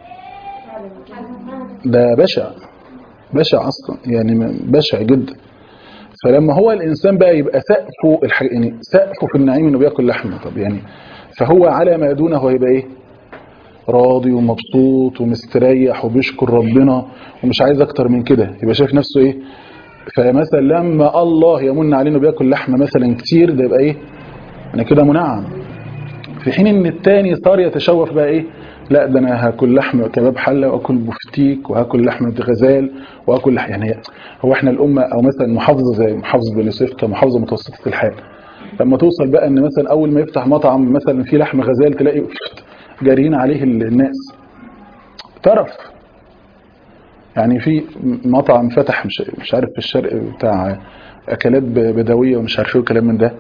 ده بشع بشع اصلا يعني م- بشع جدا فلما هو الانسان بقى يبقى سقفه الح... يعني سقفه في النعيم انه بياكل لحمه طب يعني فهو على ما دونه هيبقى ايه راضي ومبسوط ومستريح وبيشكر ربنا ومش عايز اكتر من كده يبقى شايف نفسه ايه فمثلا لما الله يمن عليه انه بياكل لحمه مثلا كتير ده يبقى ايه انا كده منعم في حين ان التاني صار يتشوف بقى ايه لا ده انا هاكل لحم كباب حله واكل بفتيك وهاكل لحمه غزال واكل لح... يعني هو احنا الامه او مثلا محافظه زي محافظه بني سويف كمحافظه متوسطه الحال لما توصل بقى ان مثلا اول ما يفتح مطعم مثلا فيه لحم غزال تلاقي جاريين عليه الناس طرف يعني في مطعم فتح مش مش عارف في الشرق بتاع اكلات بدويه ومش عارف ايه وكلام من ده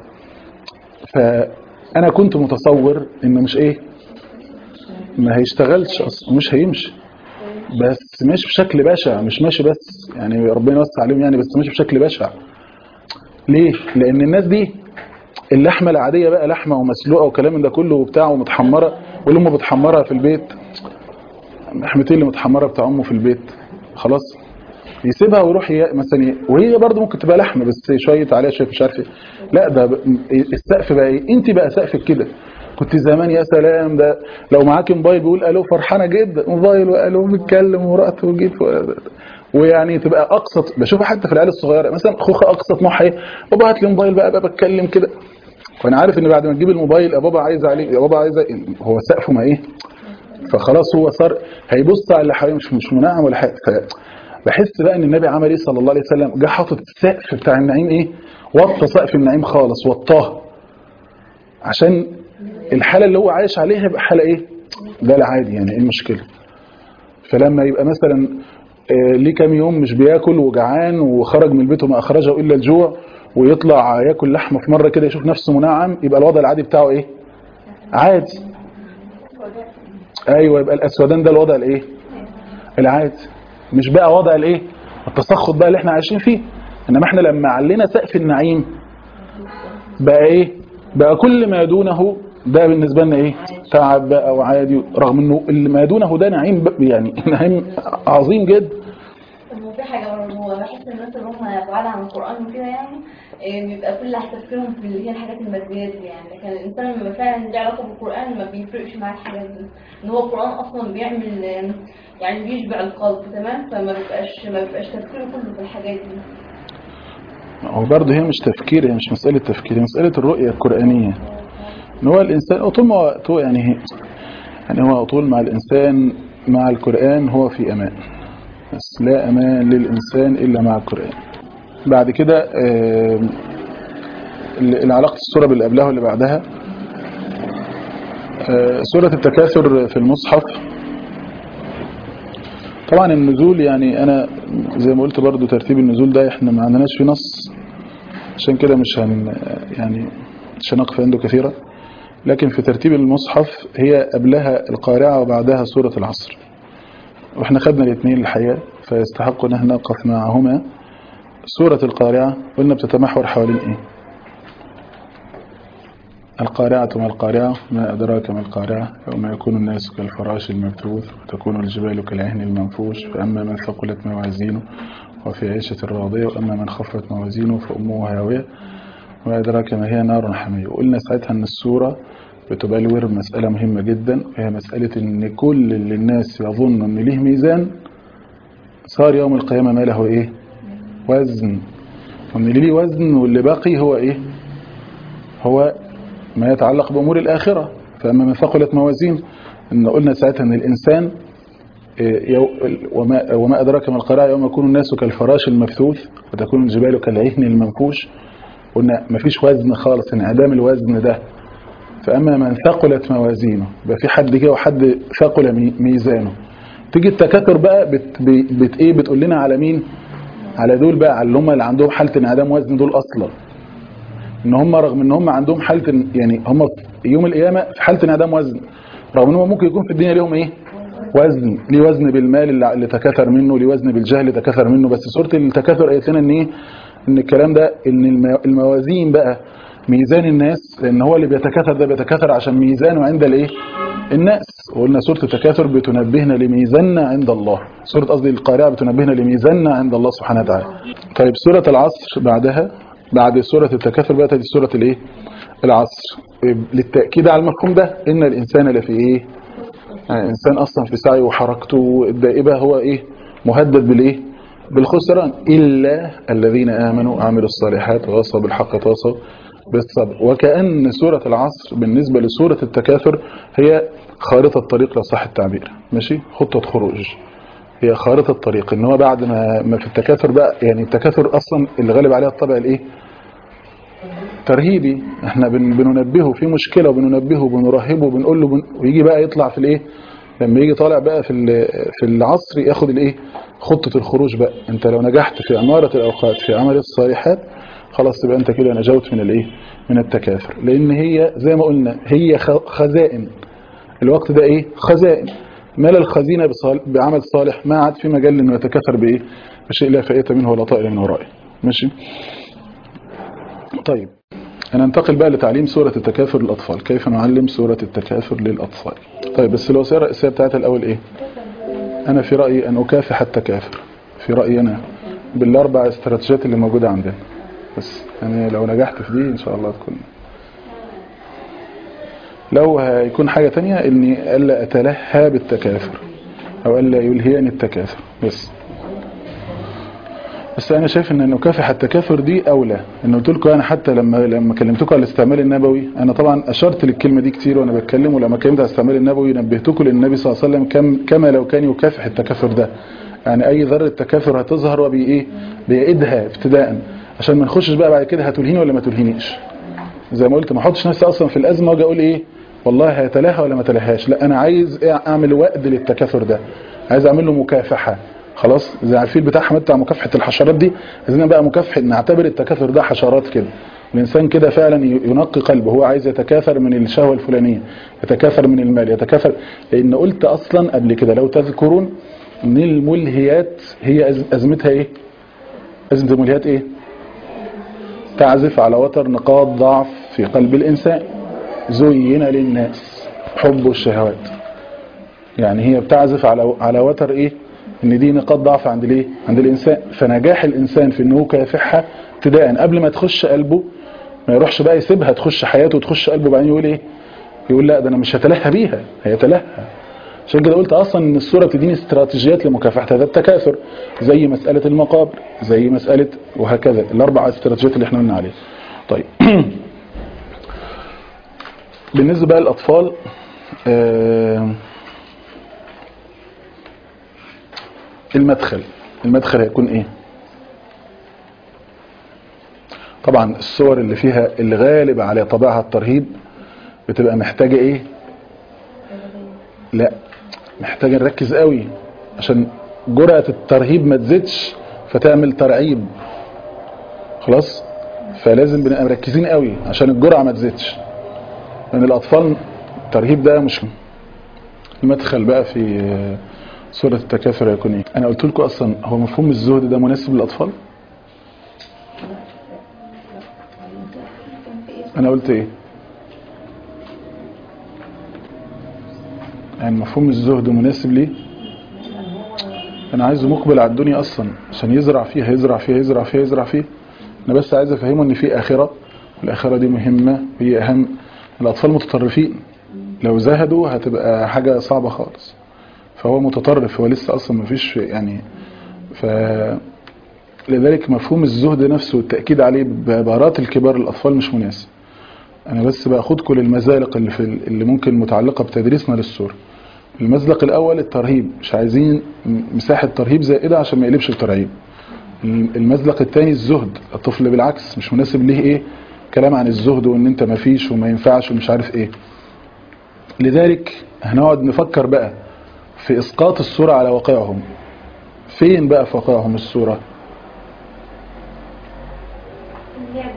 فانا كنت متصور انه مش ايه ما هيشتغلش اصلا مش هيمشي بس مش بشكل بشع مش ماشي بس يعني ربنا يوسع عليهم يعني بس ماشي بشكل بشع ليه لان الناس دي اللحمه العاديه بقى لحمه ومسلوقه وكلام من ده كله وبتاع ومتحمره واللي امه بتحمرها في البيت لحمتين اللي متحمره بتاع امه في البيت خلاص يسيبها ويروح ي- مثلا ي- وهي برضه ممكن تبقى لحمه بس شويه عليها شويه مش عارف ايه لا ده ب- السقف بقى ايه انت بقى سقفك كده كنت زمان يا سلام ده لو معاكي موبايل بيقول الو فرحانه جدا موبايل والو بيتكلم ورحت وجيت و- ويعني تبقى اقصى بشوفها حتى في العيال الصغيره مثلا اخوها اقصى طموحها ايه بابا هات لي موبايل بقى بقى بتكلم كده فانا عارف ان بعد ما تجيب الموبايل يا بابا عايز عليه يا بابا عايز عليه. هو سقفه ما ايه فخلاص هو صار هيبص على اللي حواليه مش مش منعم ولا حاجه بحس بقى ان النبي عمل ايه صلى الله عليه وسلم جه حاطط السقف بتاع النعيم ايه وطى سقف النعيم خالص وطاه عشان الحاله اللي هو عايش عليها يبقى حاله ايه ده العادي يعني ايه المشكله فلما يبقى مثلا آه، ليه كام يوم مش بياكل وجعان وخرج من البيت وما اخرجه الا الجوع ويطلع ياكل لحمه في مره كده يشوف نفسه منعم يبقى الوضع العادي بتاعه ايه عادي ايوه يبقى الاسودان ده الوضع الايه العادي مش بقى وضع الايه التسخط بقى اللي احنا عايشين فيه انما احنا لما علينا سقف النعيم بقى ايه بقى كل ما دونه ده بالنسبه لنا ايه تعب بقى وعادي رغم انه اللي ما دونه ده نعيم بقى- يعني نعيم عظيم جدا طب هو في حاجة برضه هو بحس الناس اللي هم بعاد عن القرآن وكده يعني إيه، بيبقى كل تفكيرهم في اللي هي الحاجات الماديات دي يعني لكن الإنسان لما فعلا ليه علاقة بالقرآن ما بيفرقش معاه الحاجات دي إن هو القرآن أصلا بيعمل آه، يعني بيشبع القلب تمام فما بيبقاش ما بيبقاش تفكيره كله في الحاجات دي هو برضه هي مش تفكير هي مش مسألة تفكير هي مسألة الرؤية القرآنية ان هو الإنسان طول ما هو طول يعني هي- يعني هو طول مع الإنسان مع القرآن هو في أمان بس لا أمان للإنسان إلا مع القرآن بعد كده آم، ال- العلاقة السورة باللي قبلها واللي بعدها آه، سورة التكاثر في المصحف طبعا النزول يعني أنا زي ما قلت برضو ترتيب النزول ده احنا ما عندناش فيه نص عشان كده مش هن يعني مش هنقف عنده كثيرا لكن في ترتيب المصحف هي قبلها القارعة وبعدها سورة العصر واحنا خدنا الاثنين الحقيقة فيستحق ان احنا نقف معهما سورة القارعة قلنا بتتمحور حوالين ايه القارعة ما القارعة ما أدراك ما القارعة يوم يكون الناس كالفراش المبثوث وتكون الجبال كالعهن المنفوش فأما من ثقلت موازينه وفي عيشة راضية وأما من خفت موازينه فأمه هاوية وما أدراك ما هي نار حمية وقلنا ساعتها أن السورة بتبلور مسألة مهمة جدا وهي مسألة أن كل اللي الناس يظن أن ليه ميزان صار يوم القيامة ما له إيه وزن وأن اللي ليه وزن واللي باقي هو إيه هو ما يتعلق بأمور الآخرة فأما من ثقلت موازين إن قلنا ساعتها أن الإنسان إيه، يو- وما, وما أدراك ما القراءة يوم يكون الناس كالفراش المبثوث وتكون الجبال كالعهن المنفوش قلنا مفيش وزن خالص انعدام الوزن ده فأما من ثقلت موازينه يبقى في حد كده وحد ثقل مي- ميزانه تيجي التكاثر بقى بت, بت, بت ايه بتقول لنا على مين على دول بقى على اللي هم اللي عندهم حالة انعدام وزن دول أصلا ان هم رغم ان هم عندهم حالة يعني هم في يوم القيامة في حالة انعدام وزن رغم ان هم ممكن يكون في الدنيا ليهم ايه وزن ليه وزن بالمال اللي اللي تكاثر منه ليه وزن بالجهل اللي تكاثر منه بس سورة التكاثر قالت لنا ان ايه ان الكلام ده ان الم- الموازين بقى ميزان الناس لان هو اللي بيتكاثر ده بيتكاثر عشان ميزانه عند الايه الناس وقلنا سورة التكاثر بتنبهنا لميزاننا عند الله سورة قصدي القارعة بتنبهنا لميزاننا عند الله سبحانه وتعالى طيب سورة العصر بعدها بعد سورة التكاثر بقى تأتي سورة الايه العصر للتأكيد على المفهوم ده ان الانسان لفي ايه يعني الانسان اصلا في سعيه وحركته الدائبة هو ايه مهدد بالايه بالخسران الا الذين امنوا وعملوا الصالحات ووصوا بالحق وتواصوا بالصبر وكأن سورة العصر بالنسبة لسورة التكاثر هي خارطة الطريق لو صح التعبير ماشي خطة خروج هي خارطة الطريق ان هو بعد ما, ما في التكاثر بقى يعني التكاثر اصلا اللي غالب عليها الطبع الايه ترهيبي احنا بن بننبهه في مشكلة وبننبهه وبنرهبه وبنقول له بن ويجي بقى يطلع في الايه لما يجي طالع بقى في ال- في العصر ياخد الايه خطة الخروج بقى انت لو نجحت في عمارة الاوقات في عمل الصالحات خلاص تبقى انت كده نجوت من الايه من التكاثر لان هي زي ما قلنا هي خ- خزائن الوقت ده ايه خزائن مال الخزينة بصال- بعمل صالح ما عاد في مجال انه يتكاثر بايه بشيء لا فائته منه ولا طائل من ورائه ماشي طيب أنا انتقل بقى لتعليم سورة التكاثر للأطفال كيف نعلم سورة التكاثر للأطفال طيب بس لو سيرة الرئيسية بتاعتها الأول إيه أنا في رأيي أن أكافح التكاثر في رأيي أنا بالأربع استراتيجيات اللي موجودة عندنا بس يعني لو نجحت في دي إن شاء الله تكون لو هيكون حاجة تانية إني ألا أتلهى بالتكاثر أو ألا يلهيني التكاثر بس بس انا شايف ان نكافح التكاثر دي اولى ان قلت لكم انا حتى لما لما كلمتكم على الاستعمال النبوي انا طبعا اشرت للكلمه دي كتير وانا بتكلم ولما كلمت على الاستعمال النبوي نبهتكم للنبي صلى الله عليه وسلم كم كما لو كان يكافح التكاثر ده يعني اي ذره تكاثر هتظهر وبي ايه بيعيدها ابتداء عشان ما نخشش بقى بعد كده هتلهيني ولا ما تلهينيش زي ما قلت ما احطش نفسي اصلا في الازمه واجي اقول ايه والله هيتلاها ولا ما تلاهاش لا انا عايز إيه اعمل وقت للتكاثر ده عايز اعمل له مكافحه خلاص زي الفيل بتاع احمد بتاع مكافحه الحشرات دي عايزين بقى مكافحه نعتبر التكاثر ده حشرات كده الانسان كده فعلا ينقي قلبه هو عايز يتكاثر من الشهوه الفلانيه يتكاثر من المال يتكاثر لان قلت اصلا قبل كده لو تذكرون ان الملهيات هي أز- ازمتها ايه ازمه الملهيات ايه تعزف على وتر نقاط ضعف في قلب الانسان زين للناس حب الشهوات يعني هي بتعزف على على وتر ايه ان دي نقاط ضعف عند الايه عند الانسان فنجاح الانسان في انه يكافحها ابتداء قبل ما تخش قلبه ما يروحش بقى يسيبها تخش حياته وتخش قلبه بعدين يقول ايه يقول لا ده انا مش هتلهى بيها هيتلهى عشان كده قلت اصلا ان السوره بتديني استراتيجيات لمكافحه هذا التكاثر زي مساله المقابر زي مساله وهكذا الاربع استراتيجيات اللي احنا قلنا عليها طيب بالنسبه بقى للاطفال آه المدخل المدخل هيكون ايه طبعا الصور اللي فيها اللي غالب على طبعها الترهيب بتبقى محتاجة ايه لا محتاجة نركز قوي عشان جرعة الترهيب ما تزيدش فتعمل ترعيب خلاص فلازم بنبقى مركزين قوي عشان الجرعة ما تزيدش لان الاطفال الترهيب ده مش المدخل بقى في آه، سوره التكاثر يكون ايه انا قلت لكم اصلا هو مفهوم الزهد ده مناسب للاطفال انا قلت ايه يعني مفهوم الزهد مناسب ليه انا عايزه مقبل على الدنيا اصلا عشان يزرع فيها يزرع فيها يزرع فيها يزرع فيها انا بس عايز افهمه ان في اخره والاخره دي مهمه وهي اهم الاطفال متطرفين لو زهدوا هتبقى حاجه صعبه خالص فهو متطرف هو لسه اصلا مفيش يعني ف لذلك مفهوم الزهد نفسه والتاكيد عليه بعبارات الكبار الاطفال مش مناسب انا بس باخدكم للمزالق اللي في اللي ممكن متعلقه بتدريسنا للسوره المزلق الاول الترهيب مش عايزين م- مساحه ترهيب زائده عشان ما يقلبش الترهيب المزلق الثاني الزهد الطفل بالعكس مش مناسب ليه ايه كلام عن الزهد وان انت ما فيش وما ينفعش ومش عارف ايه لذلك هنقعد نفكر بقى في اسقاط الصوره على واقعهم فين بقى في واقعهم الصوره اللعب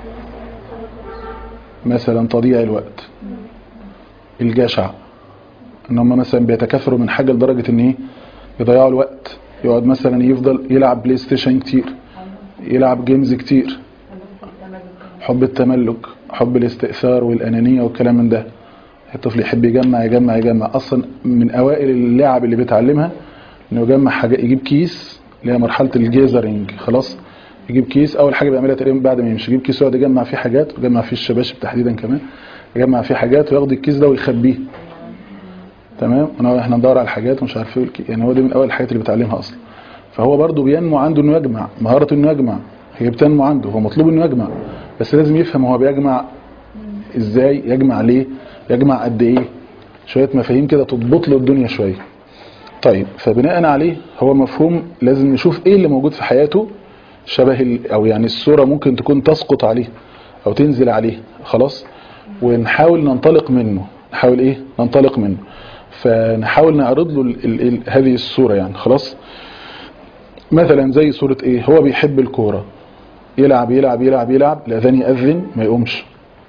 مثلا تضييع الوقت الجشع ان هم مثلا بيتكاثروا من حاجه لدرجه ان ايه يضيعوا الوقت يقعد مثلا يفضل يلعب بلاي ستيشن كتير يلعب جيمز كتير حب التملك حب الاستئثار والانانيه والكلام من ده الطفل يحب يجمع يجمع يجمع اصلا من اوائل اللعب اللي بيتعلمها انه يجمع حاجه يجيب كيس اللي هي مرحله الجيزرنج خلاص يجيب كيس اول حاجه بيعملها تقريبا بعد ما يمشي يجيب كيس ويقعد يجمع فيه حاجات ويجمع فيه الشباشب تحديدا كمان يجمع فيه حاجات وياخد الكيس ده ويخبيه تمام انا احنا ندور على الحاجات ومش عارف ايه والك- يعني هو دي من اول الحاجات اللي بيتعلمها اصلا فهو برضه بينمو عنده انه يجمع مهارته انه يجمع هي بتنمو عنده هو مطلوب انه يجمع بس لازم يفهم هو بيجمع ازاي يجمع ليه يجمع قد ايه شويه مفاهيم كده تضبط له الدنيا شويه طيب فبناء عليه هو مفهوم لازم نشوف ايه اللي موجود في حياته شبه ال- او يعني الصوره ممكن تكون تسقط عليه او تنزل عليه خلاص ونحاول ننطلق منه نحاول ايه ننطلق منه فنحاول نعرض له ال ال ال هذه الصوره يعني خلاص مثلا زي صوره ايه هو بيحب الكوره يلعب يلعب يلعب يلعب الاذان ياذن ما يقومش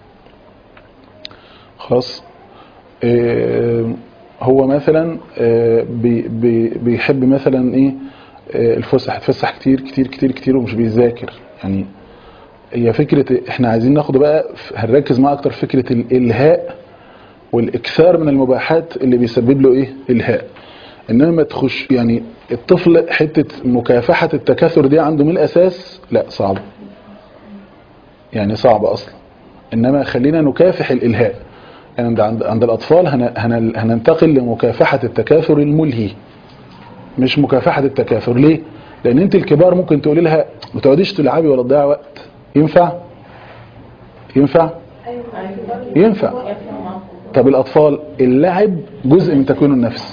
خلاص آه، هو مثلا آه، بي بي بيحب مثلا ايه آه، الفسح يتفسح كتير كتير كتير كتير ومش بيذاكر يعني هي فكرة احنا عايزين ناخده بقى ف- هنركز معاه اكتر في فكرة الالهاء والاكثار من المباحات اللي بيسبب له ايه الهاء انما ما تخش يعني الطفل حتة مكافحة التكاثر دي عنده من الاساس لا صعبة يعني صعبة اصلا انما خلينا نكافح الالهاء يعني عند عند, عند الاطفال هن هن هننتقل لمكافحة التكاثر الملهي مش مكافحة التكاثر ليه لان انت الكبار ممكن تقولي لها ما تقعديش تلعبي ولا تضيعي وقت ينفع ينفع ينفع طب الاطفال اللعب جزء من تكوين النفس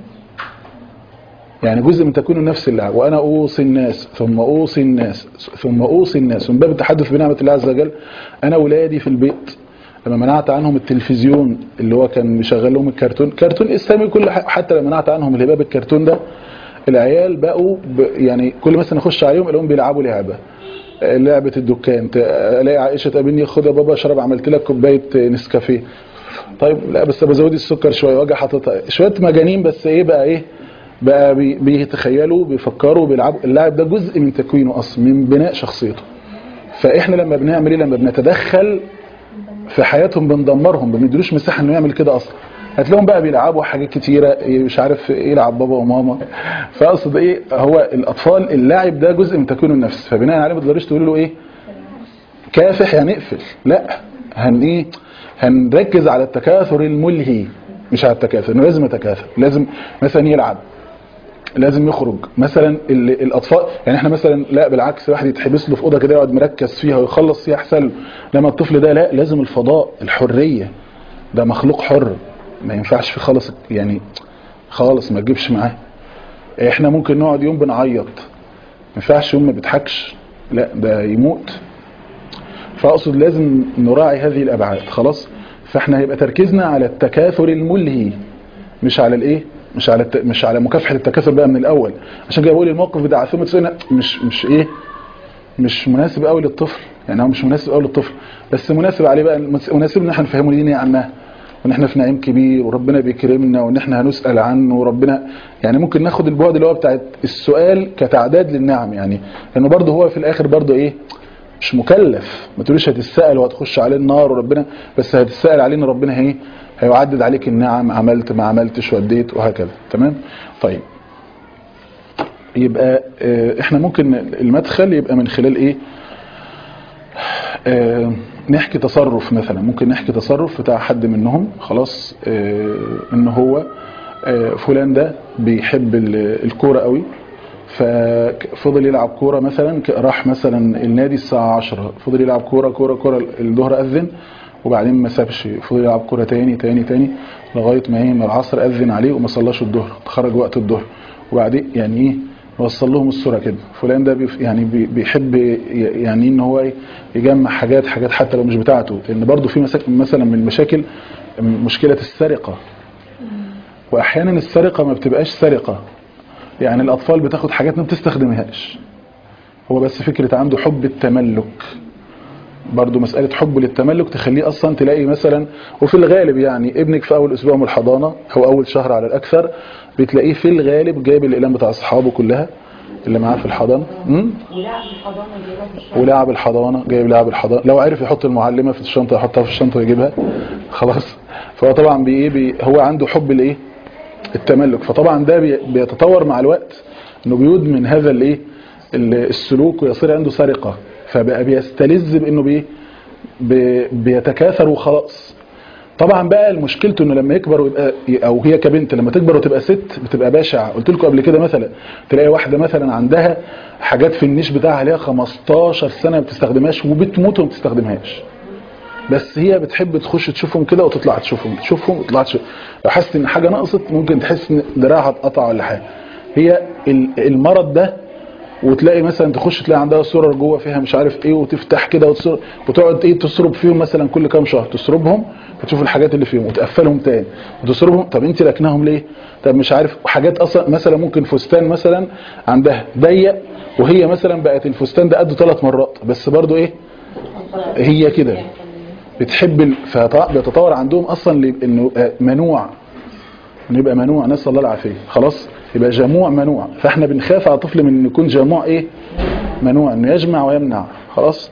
يعني جزء من تكوين النفس اللعب وانا اوصي الناس ثم اوصي الناس ثم اوصي الناس من باب التحدث بنعمه الله عز وجل انا ولادي في البيت لما منعت عنهم التلفزيون اللي هو كان مشغل لهم الكرتون كرتون اسلامي كل ح- حتى لما منعت عنهم الهباب الكرتون ده العيال بقوا ب يعني كل مثلا اخش عليهم الاقيهم بيلعبوا لعبه آه، لعبه الدكان ت- الاقي عائشه تقابلني خد يا بابا اشرب عملت لك كوبايه نسكافيه طيب لا بس بزودي السكر شويه واجي حاططها شويه مجانين بس ايه بقى ايه بقى بي- بيتخيلوا بيفكروا بيلعبوا اللاعب ده جزء من تكوينه اصلا من بناء شخصيته فاحنا لما بنعمل ايه لما بنتدخل في حياتهم بندمرهم ما بنديلوش مساحه انه يعمل كده اصلا هتلاقيهم بقى بيلعبوا حاجات كتيره مش عارف يلعب بابا وماما فاقصد ايه هو الاطفال اللاعب ده جزء من تكوين النفس فبناء عليه ما تقدريش تقولي له ايه كافح يعني اقفل لا هن ايه هنركز على التكاثر الملهي مش على التكاثر إنه لازم يتكاثر لازم مثلا يلعب لازم يخرج مثلا ال- الاطفال يعني احنا مثلا لا بالعكس واحد يتحبس له في اوضه كده يقعد مركز فيها ويخلص فيها احسن له لما الطفل ده لا لازم الفضاء الحريه ده مخلوق حر ما ينفعش في خالص يعني خالص ما تجيبش معاه احنا ممكن نقعد يوم بنعيط ما ينفعش يوم ما بيضحكش لا ده يموت فاقصد لازم نراعي هذه الابعاد خلاص فاحنا هيبقى تركيزنا على التكاثر الملهي مش على الايه مش على الت... مش على مكافحه التكاثر بقى من الاول عشان كده بقول الموقف بتاع عاصمه سينا مش مش ايه مش مناسب قوي للطفل يعني هو مش مناسب قوي للطفل بس مناسب عليه بقى مناسب ان احنا نفهمه دي عنها وان احنا في نعيم كبير وربنا بيكرمنا وان احنا هنسال عنه وربنا يعني ممكن ناخد البعد اللي هو بتاع السؤال كتعداد للنعم يعني لانه برضه هو في الاخر برضه ايه مش مكلف ما تقوليش هتسال وهتخش عليه النار وربنا بس هتسال عليه ان ربنا هي هيعدد عليك النعم عملت ما عملتش وديت وهكذا تمام طيب يبقى آه، احنا ممكن المدخل يبقى من خلال ايه آه، نحكي تصرف مثلا ممكن نحكي تصرف بتاع حد منهم خلاص آه، ان هو آه، فلان ده بيحب ال- الكوره قوي ففضل يلعب كوره مثلا ك- راح مثلا النادي الساعه 10 فضل يلعب كوره كوره كوره الظهر اذن وبعدين ما سابش فضل يلعب كوره تاني تاني تاني لغايه ما ايه ما العصر اذن عليه وما صلاش الظهر خرج وقت الظهر وبعدين يعني ايه وصل لهم الصوره كده فلان ده بيف يعني بي- بيحب ي- يعني ان هو إيه يجمع حاجات حاجات حتى لو مش بتاعته لان برضو في مسا- مثلا من المشاكل مشكله السرقه واحيانا السرقه ما بتبقاش سرقه يعني الاطفال بتاخد حاجات ما بتستخدمهاش هو بس فكره عنده حب التملك برضو مسألة حبه للتملك تخليه أصلا تلاقي مثلا وفي الغالب يعني ابنك في أول أسبوع من الحضانة أو أول شهر على الأكثر بتلاقيه في الغالب جايب الأقلام بتاع أصحابه كلها اللي معاه في الحضانة م? ولعب الحضانه جايبها في الشارع ولعب الحضانة جايب لعب الحضانة لو عرف يحط المعلمة في الشنطة يحطها في الشنطة ويجيبها خلاص فهو طبعا بي بي هو عنده حب الايه التملك فطبعا ده بي بيتطور مع الوقت انه بيدمن هذا الايه ال- السلوك ويصير عنده سرقة فبقى بيستلذ بانه بي بي- بيتكاثر وخلاص طبعا بقى مشكلته انه لما يكبر ويبقى او هي كبنت لما تكبر وتبقى ست بتبقى بشعه قلت لكم قبل كده مثلا تلاقي واحده مثلا عندها حاجات في النيش بتاعها ليها 15 سنه ما بتستخدمهاش وبتموت وما بتستخدمهاش بس هي بتحب تخش تشوفهم كده وتطلع تشوفهم تشوفهم وتطلع تشوف لو حاسس ان حاجه نقصت ممكن تحس ان دراعها اتقطع ولا حاجه هي ال- المرض ده وتلاقي مثلا تخش تلاقي عندها صورة جوه فيها مش عارف ايه وتفتح كده وتصر... وتقعد ايه تسرب فيهم مثلا كل كام شهر تسربهم فتشوف الحاجات اللي فيهم وتقفلهم تاني وتسربهم طب انت لكناهم ليه طب مش عارف حاجات اصلا مثلا ممكن فستان مثلا عندها ضيق وهي مثلا بقت الفستان ده قده ثلاث مرات بس برضو ايه هي كده بتحب ال... فبيتطور عندهم اصلا ل- انه آه، منوع انه يبقى منوع نسال الله العافيه خلاص يبقى جموع منوع فاحنا بنخاف على الطفل من انه يكون جموع ايه منوع انه يجمع ويمنع خلاص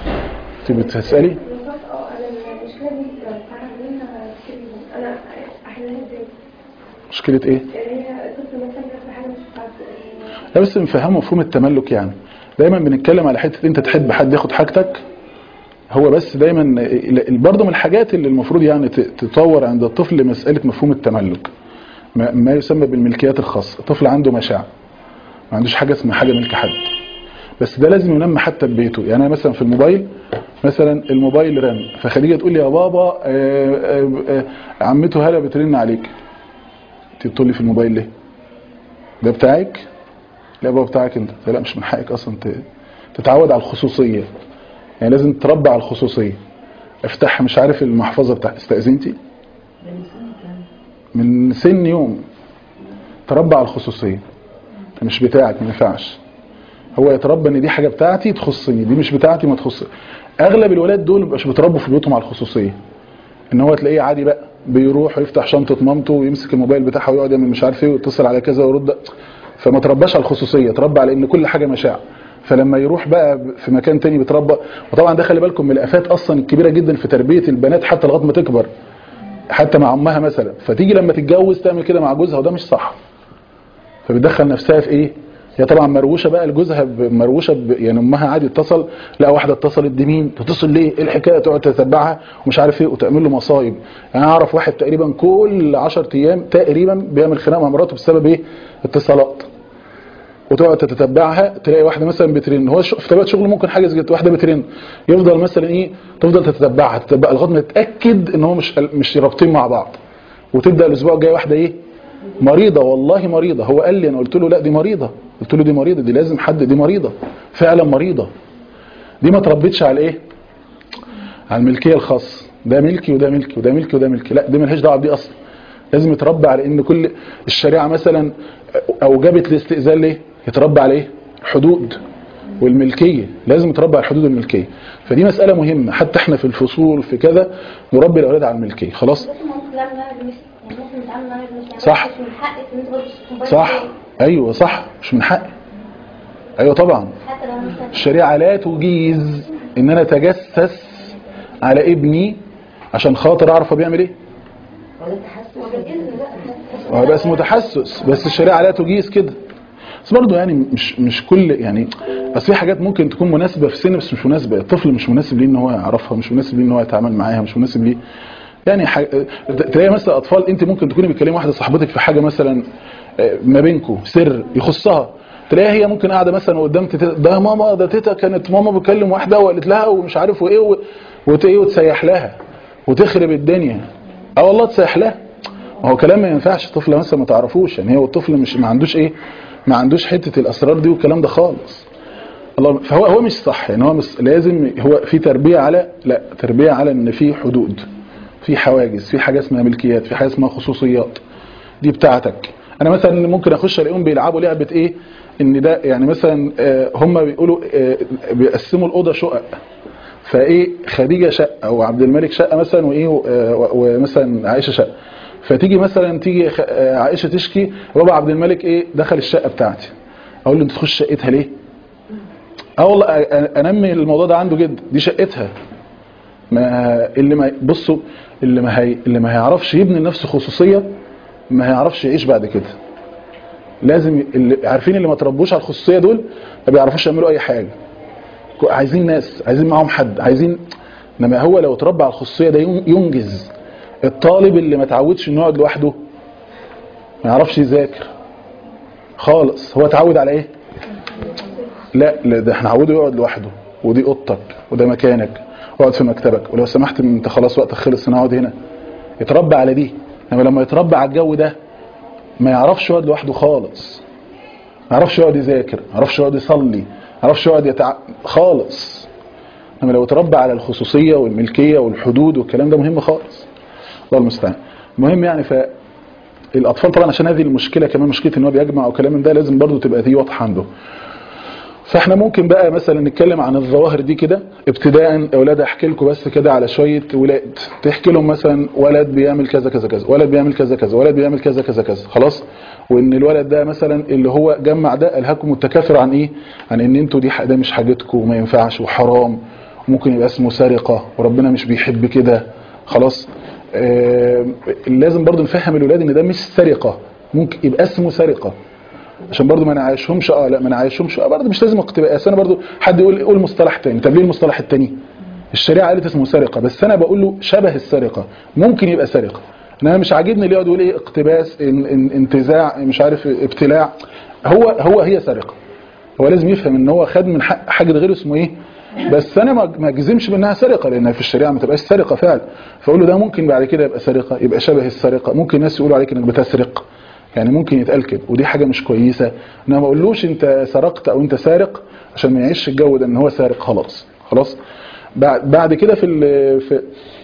تبي تسالي بالظبط اه انا المشكله دي بتعرف منها كتير انا احلها ازاي مشكله ايه يعني هي الطفل مثلا بياخد حاجه مش بتاعته لا بس نفهمه مفهوم التملك يعني دايما بنتكلم على حته انت تحب حد ياخد حاجتك هو بس دايما ال- برضه من الحاجات اللي المفروض يعني ت- تطور عند الطفل مساله مفهوم التملك ما ما يسمى بالملكيات الخاصه الطفل عنده مشاعر ما عندوش حاجه اسمها حاجه ملك حد بس ده لازم ينمى حتى ببيته يعني انا مثلا في الموبايل مثلا الموبايل رن فخديجه تقول لي يا بابا آه، آه، آه، عمته هلا بترن عليك انت بتقول لي في الموبايل ليه ده بتاعك لا بابا بتاعك انت لا مش من حقك اصلا ت- تتعود على الخصوصيه يعني لازم تربى على الخصوصيه افتح مش عارف المحفظه بتاع استاذنتي من سن يوم تربى على الخصوصيه ده مش بتاعك ما ينفعش هو يتربى ان دي حاجه بتاعتي تخصني دي مش بتاعتي ما تخص اغلب الولاد دول مبقاش بيتربوا في بيوتهم على الخصوصيه ان هو تلاقيه عادي بقى بيروح ويفتح شنطه مامته ويمسك الموبايل بتاعها ويقعد يعمل مش عارف ايه ويتصل على كذا ويرد فما ترباش على الخصوصيه تربى على ان كل حاجه مشاع فلما يروح بقى في مكان تاني بيتربى وطبعا ده خلي بالكم من الافات اصلا الكبيره جدا في تربيه البنات حتى لغايه ما تكبر حتى مع امها مثلا فتيجي لما تتجوز تعمل كده مع جوزها وده مش صح فبتدخل نفسها في ايه هي طبعا مروشه بقى لجوزها ب- مروشه ب... يعني امها عادي اتصل لا واحده اتصلت دي مين تتصل ليه ايه الحكايه تقعد تتبعها ومش عارف ايه وتعمل له مصايب يعني انا اعرف واحد تقريبا كل 10 ايام تقريبا بيعمل خناقه مع مراته بسبب ايه اتصالات وتقعد تتبعها تلاقي واحده مثلا بترن هو ش- في طبيعه شغله ممكن حاجه زي كده واحده بترن يفضل مثلا ايه تفضل تتبعها تتبعها لغايه ما تتاكد ان هو مش مش رابطين مع بعض وتبدا الاسبوع الجاي واحده ايه مريضه والله مريضه هو قال لي انا قلت له لا دي مريضه قلت له دي مريضه دي لازم حد دي مريضه فعلا مريضه دي ما تربتش على ايه على الملكيه الخاصه ده ملكي وده ملكي وده ملكي وده ملكي لا دي ملهاش دعوه بدي اصلا لازم يتربى على ان كل الشريعه مثلا اوجبت الاستئذان ليه يتربى على ايه حدود والملكيه لازم يتربى على الحدود الملكيه فدي مساله مهمه حتى احنا في الفصول في كذا نربي الاولاد على الملكيه خلاص بس ممكن لا مش يعني ممكن نتعامل معاه مش صح. مش من حقك ان انت برضه تكون صح ايوه صح مش من حقي ايوه طبعا حتى لو مثلا الشريعه لا تجيز ان انا اتجسس على ابني عشان خاطر اعرف هو بيعمل ايه ولا التحسس باذن هو بقى اسمه تحسس بس الشريعه لا تجيز كده بس برضه يعني مش مش كل يعني بس في حاجات ممكن تكون مناسبه في سن بس مش مناسبه الطفل مش مناسب ليه ان هو يعرفها مش مناسب ليه ان هو يتعامل معاها مش مناسب ليه يعني ح... تلاقي مثلا اطفال انت ممكن تكوني بتكلمي واحده صاحبتك في حاجه مثلا آه، ما بينكم سر يخصها تلاقيها هي ممكن قاعده مثلا قدام تيتا ده ماما ده تيتا كانت ماما بتكلم واحده وقالت لها ومش عارف وايه و... وت... إيه وتسيح لها وتخرب الدنيا اه والله تسيح لها ما هو كلام ما ينفعش طفل مثلا ما تعرفوش يعني هو الطفل مش ما عندوش ايه ما عندوش حته الاسرار دي والكلام ده خالص الله فهو هو مش صح يعني هو مش لازم هو في تربيه على لا تربيه على ان في حدود في حواجز في حاجه اسمها ملكيات في حاجه اسمها خصوصيات دي بتاعتك انا مثلا ممكن اخش الاقيهم بيلعبوا لعبه ايه ان ده يعني مثلا آه، هم بيقولوا آه، بيقسموا الاوضه شقق فايه خديجه شقه وعبد الملك شقه مثلا وايه و- آه، ومثلا عائشه شقه فتيجي مثلا تيجي خ- آه، عائشه تشكي بابا عبد الملك ايه دخل الشقه بتاعتي اقول له انت تخش شقتها ليه اه والله أ- أ- انمي الموضوع ده عنده جدا دي شقتها ما اللي ما بصوا اللي ما هي اللي ما هيعرفش يبني لنفسه خصوصيه ما هيعرفش يعيش بعد كده لازم ي- اللي عارفين اللي ما تربوش على الخصوصيه دول ما بيعرفوش يعملوا اي حاجه كو- عايزين ناس عايزين معاهم حد عايزين انما هو لو اتربى على الخصوصيه ده ين- ينجز الطالب اللي ما اتعودش انه يقعد لوحده ما يعرفش يذاكر خالص هو اتعود على ايه لا لا ده احنا عوده يقعد لوحده ودي اوضتك وده مكانك اقعد في مكتبك ولو سمحت انت خلاص وقتك خلص انا اقعد هنا يتربى على دي انما لما يتربى على الجو ده ما يعرفش يقعد لوحده خالص ما يعرفش يقعد يذاكر ما يعرفش يقعد يصلي ما يعرفش يقعد يتع... خالص انما لو اتربى على الخصوصيه والملكيه والحدود والكلام ده مهم خالص الله المستعان المهم يعني ف الاطفال طبعا عشان هذه المشكله كمان مشكله ان هو بيجمع او كلام من ده لازم برضو تبقى دي واضحه عنده فاحنا ممكن بقى مثلا نتكلم عن الظواهر دي كده ابتداء يا اولاد احكي لكم بس كده على شويه ولاد تحكي لهم مثلا ولد بيعمل كذا كذا كذا ولد بيعمل كذا كذا ولد بيعمل كذا كذا كذا خلاص وان الولد ده مثلا اللي هو جمع ده الهاكم التكاثر عن ايه عن ان انتوا دي ح- ده مش حاجتكم وما ينفعش وحرام ممكن يبقى اسمه سرقه وربنا مش بيحب كده خلاص آه لازم برضو نفهم الولاد ان ده مش سرقه ممكن يبقى اسمه سرقه عشان برضو ما نعيشهمش اه لا ما نعيشهمش اه برضو مش لازم اقتباس انا برضو حد يقول قول مصطلح تاني طب ليه المصطلح التاني الشريعه قالت اسمه سرقه بس انا بقول له شبه السرقه ممكن يبقى سرقه انا مش عاجبني اللي يقعد يقول ايه اقتباس ان ان انتزاع مش عارف ابتلاع هو هو هي سرقه هو لازم يفهم ان هو خد من حق حاجه غيره اسمه ايه بس انا ما ما اجزمش بانها سرقه لانها في الشريعه ما تبقاش سرقه فعلا فاقول له ده ممكن بعد كده يبقى سرقه يبقى شبه السرقه ممكن الناس يقولوا عليك انك بتسرق يعني ممكن يتقال كده ودي حاجه مش كويسه انا ما اقولوش انت سرقت او انت سارق عشان ما يعيش الجو ده ان هو سارق خلاص خلاص بعد بعد كده في ال- في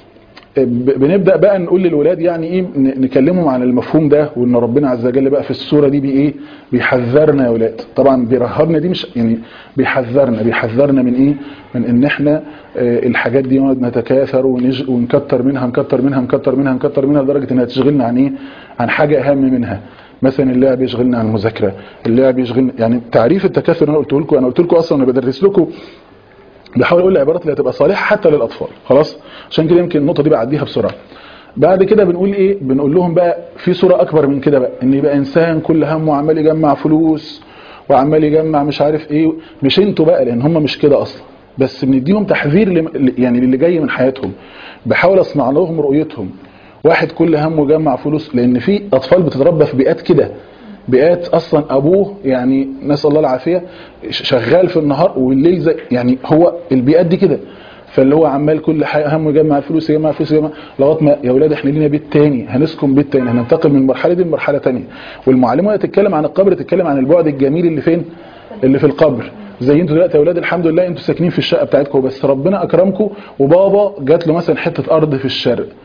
ب- بنبدا بقى نقول للولاد يعني ايه ن- نكلمهم عن المفهوم ده وان ربنا عز وجل بقى في السوره دي بي ايه بيحذرنا يا ولاد طبعا بيرهبنا دي مش يعني بيحذرنا بيحذرنا من ايه من ان احنا آه، الحاجات دي نقعد نتكاثر ونج- ونكتر منها نكتر منها نكتر منها نكتر منها لدرجه انها تشغلنا عن ايه عن حاجه اهم منها مثلا اللعب يشغلنا عن المذاكره اللعب يشغلنا يعني تعريف التكاثر اللي انا قلت لكم انا قلت لكم اصلا انا بدرس لكم بحاول اقول العبارات اللي هتبقى صالحه حتى للاطفال خلاص عشان كده يمكن النقطه دي بعديها بسرعه بعد كده بنقول ايه بنقول لهم بقى في صوره اكبر من كده بقى ان يبقى انسان كل همه عمال يجمع فلوس وعمال يجمع مش عارف ايه مش انتوا بقى لان هم مش كده اصلا بس بنديهم تحذير لم- يعني للي جاي من حياتهم بحاول اصنع لهم رؤيتهم واحد كل همه يجمع فلوس لان في اطفال بتتربى في بيئات كده بيئات اصلا ابوه يعني نسال الله العافيه ش- شغال في النهار والليل زي يعني هو البيئات دي كده فاللي هو عمال كل حاجه همه يجمع الفلوس يجمع الفلوس يجمع لغايه ما يا اولاد احنا لينا بيت تاني هنسكن بيت تاني هننتقل من المرحله دي لمرحله تانيه والمعلمه وهي تتكلم عن القبر تتكلم عن البعد الجميل اللي فين اللي في القبر زي انتوا دلوقتي يا اولاد الحمد لله انتوا ساكنين في الشقه بتاعتكم بس ربنا اكرمكم وبابا جات له مثلا حته ارض في الشرق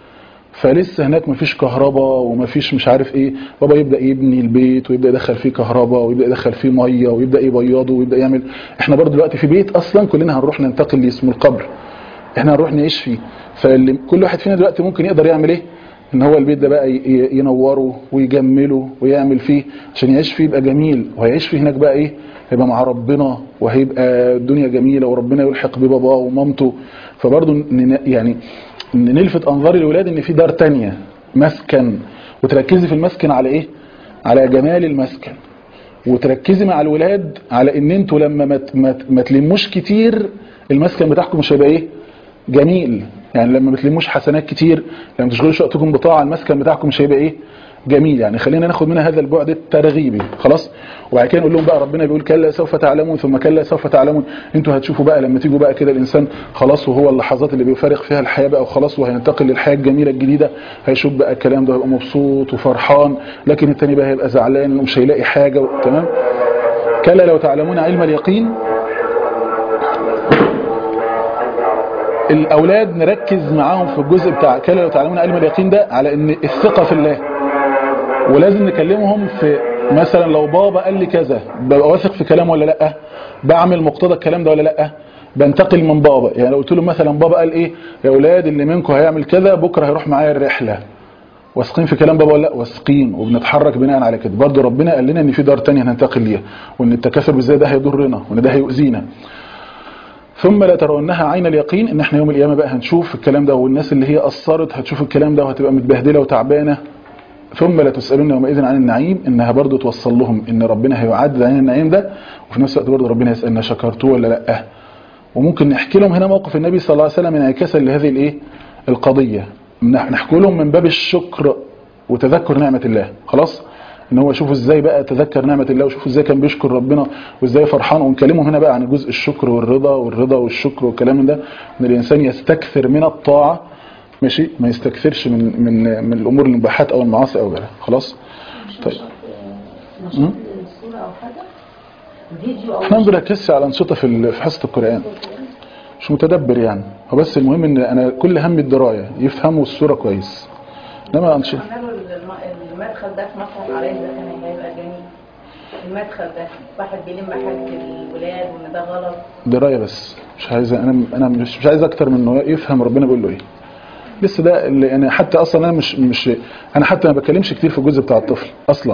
فلسه هناك مفيش كهرباء ومفيش مش عارف ايه بابا يبدا يبني البيت ويبدا يدخل فيه كهرباء ويبدا يدخل فيه ميه ويبدا يبيضه ويبدا يعمل احنا برضو دلوقتي في بيت اصلا كلنا هنروح ننتقل ليه اسمه القبر احنا هنروح نعيش فيه فكل واحد فينا دلوقتي ممكن يقدر يعمل ايه ان هو البيت ده بقى ي- ي- ينوره ويجمله ويعمل فيه عشان يعيش فيه يبقى جميل وهيعيش فيه هناك بقى ايه هيبقى مع ربنا وهيبقى الدنيا جميله وربنا يلحق بباباه ومامته فبرضه ن- يعني ن- نلفت انظار الولاد ان في دار تانية مسكن وتركزي في المسكن على ايه على جمال المسكن وتركزي مع الولاد على ان انتوا لما ما ت- ما ت- ما تلموش كتير المسكن بتاعكم مش هيبقى ايه جميل يعني لما بتلموش حسنات كتير لما تشغلوش وقتكم بطاعه المسكن بتاعكم مش هيبقى ايه جميل يعني خلينا ناخد منها هذا البعد الترغيبي خلاص وبعد كده نقول لهم بقى ربنا بيقول كلا سوف تعلمون ثم كلا سوف تعلمون انتوا هتشوفوا بقى لما تيجوا بقى كده الانسان خلاص وهو اللحظات اللي بيفارق فيها الحياه بقى وخلاص وهينتقل للحياه الجميله الجديده هيشوف بقى الكلام ده هيبقى مبسوط وفرحان لكن التاني بقى هيبقى زعلان ومش هيلاقي حاجه تمام كلا لو تعلمون علم اليقين الاولاد نركز معاهم في الجزء بتاع كلا لو تعلمون علم اليقين ده على ان الثقه في الله ولازم نكلمهم في مثلا لو بابا قال لي كذا ببقى واثق في كلامه ولا لا بعمل مقتضى الكلام ده ولا لا بنتقل من بابا يعني لو قلت له مثلا بابا قال ايه يا اولاد اللي منكم هيعمل كذا بكره هيروح معايا الرحله واثقين في كلام بابا ولا لا واثقين وبنتحرك بناء على كده برضه ربنا قال لنا ان في دار تانية هننتقل ليها وان التكاثر بالذات ده هيضرنا وان ده هيؤذينا ثم لا ترونها عين اليقين ان احنا يوم القيامه بقى هنشوف الكلام ده والناس اللي هي قصرت هتشوف الكلام ده وهتبقى متبهدله وتعبانه ثم لا تسالون يومئذ عن النعيم انها برضه توصل لهم ان ربنا هيعدد عن النعيم ده وفي نفس الوقت برضه ربنا يسالنا شكرتوه ولا لا وممكن نحكي لهم هنا موقف النبي صلى الله عليه وسلم انعكاسا لهذه الايه القضيه نح- نحكي لهم من باب الشكر وتذكر نعمه الله خلاص ان هو شوفوا ازاي بقى تذكر نعمه الله وشوفوا ازاي كان بيشكر ربنا وازاي فرحان ونكلمهم هنا بقى عن جزء الشكر والرضا والرضا والشكر والكلام من ده ان الانسان يستكثر من الطاعه ماشي ما يستكثرش من من من الامور المباحات او المعاصي او غيرها خلاص طيب نشاط الصورة أو حاجة فيديو أو احنا ما بنركزش على انشطه في ال- في حصه القران مش متدبر يعني هو بس المهم ان انا كل هم الدرايه يفهموا الصوره كويس انما انشطه عملوا الم- المدخل ده في مسرح عرايس ده كان هيبقى جميل المدخل ده واحد بيلم حاجة الولاد وان ده غلط درايه بس مش عايز انا انا مش مش عايز اكتر من انه يفهم ربنا بيقول له ايه لسه ده اللي انا حتى اصلا انا مش مش انا حتى ما بتكلمش كتير في الجزء بتاع الطفل اصلا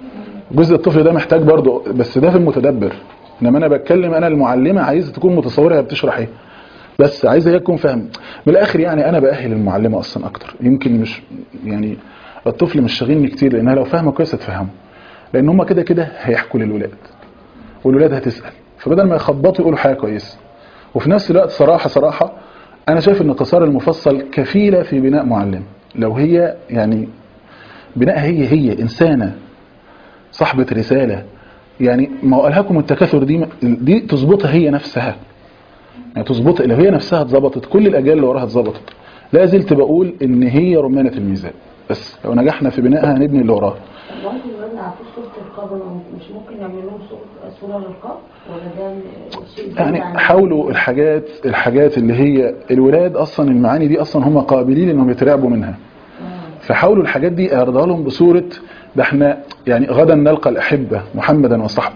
جزء الطفل ده محتاج برضه بس ده في المتدبر انما انا بتكلم انا المعلمه عايزه تكون متصوره هي بتشرح ايه بس عايزه هي تكون فاهم من الاخر يعني انا باهل المعلمه اصلا اكتر يمكن مش يعني الطفل مش شاغلني كتير لانها لو فاهمه كويس هتفهمه لان هم كده كده هيحكوا للولاد والولاد هتسال فبدل ما يخبطوا يقولوا حاجه كويسه وفي نفس الوقت صراحه صراحه انا شايف ان قصار المفصل كفيله في بناء معلم لو هي يعني بناءها هي هي انسانه صاحبه رساله يعني ما هو الهاكم التكاثر دي دي تظبطها هي نفسها يعني تظبط لو هي نفسها اتظبطت كل الاجيال اللي وراها اتظبطت لا زلت بقول ان هي رمانه الميزان بس لو نجحنا في بنائها هنبني اللي وراها برضه الولاد ما عرفوش صورة القبر مش ممكن يعملوا لهم صورة صورة للقبر ولا ده شيء بعيد يعني عن- حاولوا الحاجات الحاجات اللي هي الولاد اصلا المعاني دي اصلا هم قابلين انهم يترعبوا منها فحاولوا الحاجات دي اعرضها لهم بصوره ده احنا يعني غدا نلقى الاحبه محمدا وصحبه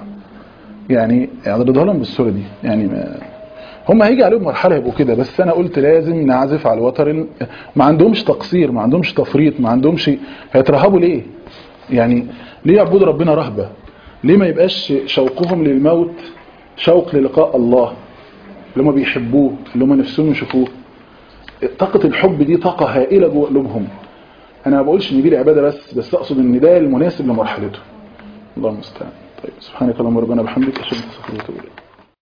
يعني اعرضها لهم بالصوره دي يعني ما هم هيجي عليهم مرحله يبقوا كده بس انا قلت لازم نعزف على الوتر ال- ما عندهمش تقصير ما عندهمش تفريط ما عندهمش هيترهبوا ليه يعني ليه يعبدوا ربنا رهبه ليه ما يبقاش شوقهم للموت شوق للقاء الله اللي هم بيحبوه اللي هم نفسهم يشوفوه طاقة الحب دي طاقة هائلة جوه قلوبهم انا ما بقولش ان دي العبادة بس بس اقصد ان ده المناسب لمرحلته الله المستعان طيب سبحانك اللهم ربنا بحمدك اشهد ان لا اله الا انت